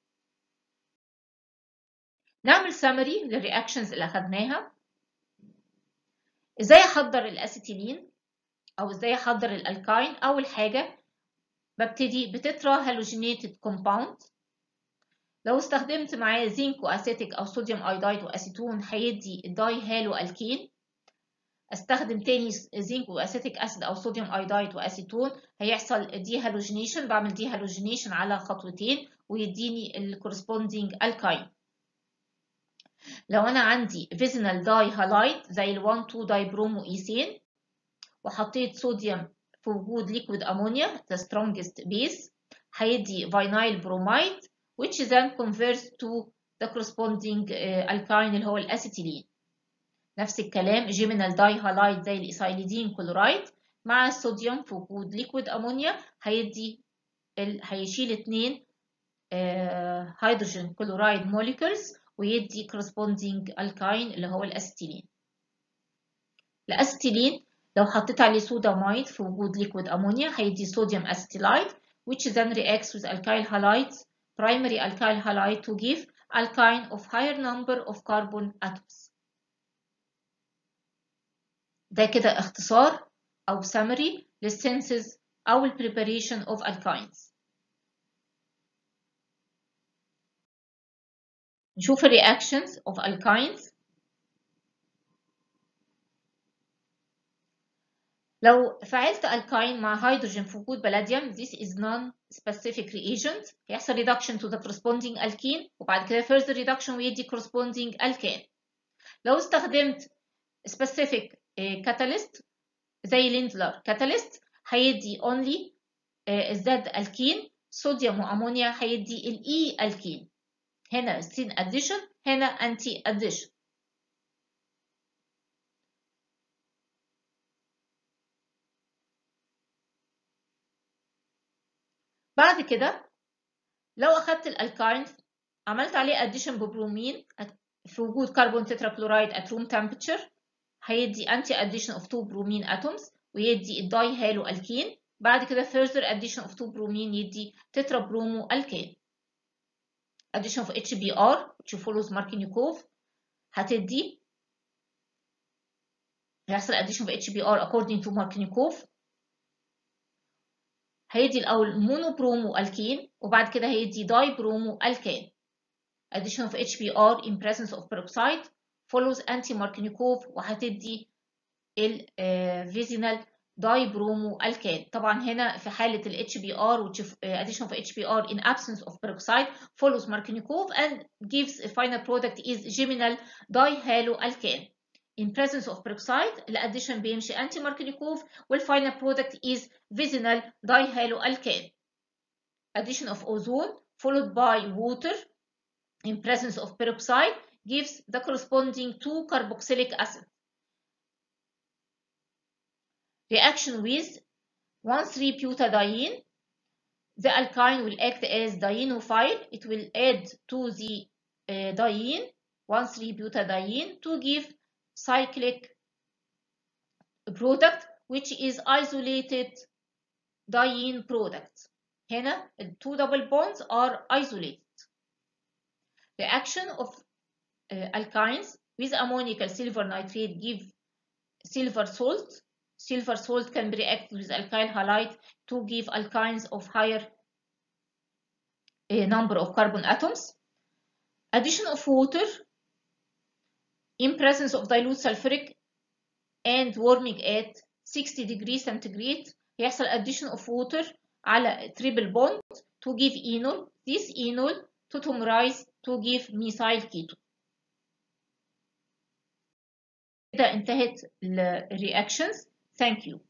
نعمل سمري للرياكشنز اللي اخدناها ازاي احضر الاسيتيلين او ازاي احضر الالكاين اول حاجه ببتدي بتترا هالوجينيتد كومباوند لو استخدمت معاه زنك واسيتيك او صوديوم ايودايد واسيتون هيدي داي هالو الكين استخدم تاني زنك واسيتيك اسيد او صوديوم ايودايد واسيتون هيحصل دي هالوجينيشن بعمل دي هالوجينيشن على خطوتين ويديني الكورسبوندينج الكاين لو انا عندي فيزينال داي هالايد زي ال 1 2 داي برومو ايثين وحطيت صوديوم في وجود ليكويد امونيا the strongest base هيدي فينايل برومايد which then converts to the corresponding uh, alkyne اللي هو الاسيتيلين نفس الكلام جيمينال داي هالايد زي الايثايليدين كلورايد مع الصوديوم في وجود ليكويد امونيا هيدي ال... هيشيل اتنين هيدروجين كلورايد موليكولز ويدي corresponding alkyne اللي هو الاسيتيلين الاسيتيلين لو حطيت عليه صودامايد في وجود ليكويد امونيا هيدي صوديوم اسيتيلايد which then reacts with alkyl halides primary alkyl halide to give alkyne of higher number of carbon atoms ده كده اختصار أو summary للسنسز أو ال preparation of alkynes نشوف ال reactions of alkynes لو فعلت alkyne مع هيدروجين في وجود بلاديوم this is non-specific reagent هيحصل reduction to the corresponding alkene وبعد كده further reduction ويدي corresponding alkane لو استخدمت specific catalyst زي ليندلر catalyst هيدي only الزد الكين صوديوم وامونيا هيدي الاي الكين هنا سين addition هنا انتي addition بعد كده لو اخدت الالكاين عملت عليه addition ببرومين في وجود كربون تتراكلورايد at room temperature هيدي anti addition of 2 bromine atoms ويدي الداي هالو الكين بعد كده further addition of 2 bromine يدي تترا برومو الكين addition of HBr which follows Markovnikov هتدي هيحصل addition of HBr according to Markovnikov هيدي الأول مونو برومو الكين وبعد كده هيدي داي برومو الكين addition of HBr in presence of peroxide follows anti Markovnikov وهتدي الفيزينال داي برومو الكان طبعا هنا في حالة ال HBr which addition of HBr in absence of peroxide follows Markovnikov and gives a final product is geminal dihaloalkane in presence of peroxide الاديشن بيمشي anti Markovnikov والفاينل product is vicinal dihaloalkane addition of ozone followed by water in presence of peroxide gives the corresponding to carboxylic acid reaction with 1,3-butadiene, the alkyne will act as dienophile. It will add to the uh, diene 1,3-butadiene to give cyclic product which is isolated diene product. هنا the two double bonds are isolated. Reaction of uh, alkynes with ammoniacal silver nitrate give silver salt silver salt can be reacted with alkyl halide to give alkynes of higher uh, number of carbon atoms. Addition of water in presence of dilute sulfuric and warming at 60 degrees centigrade يحصل addition of water على triple bond to give enol. This enol tautomerize to give methyl keto. كده انتهت الرياكشنز Thank you.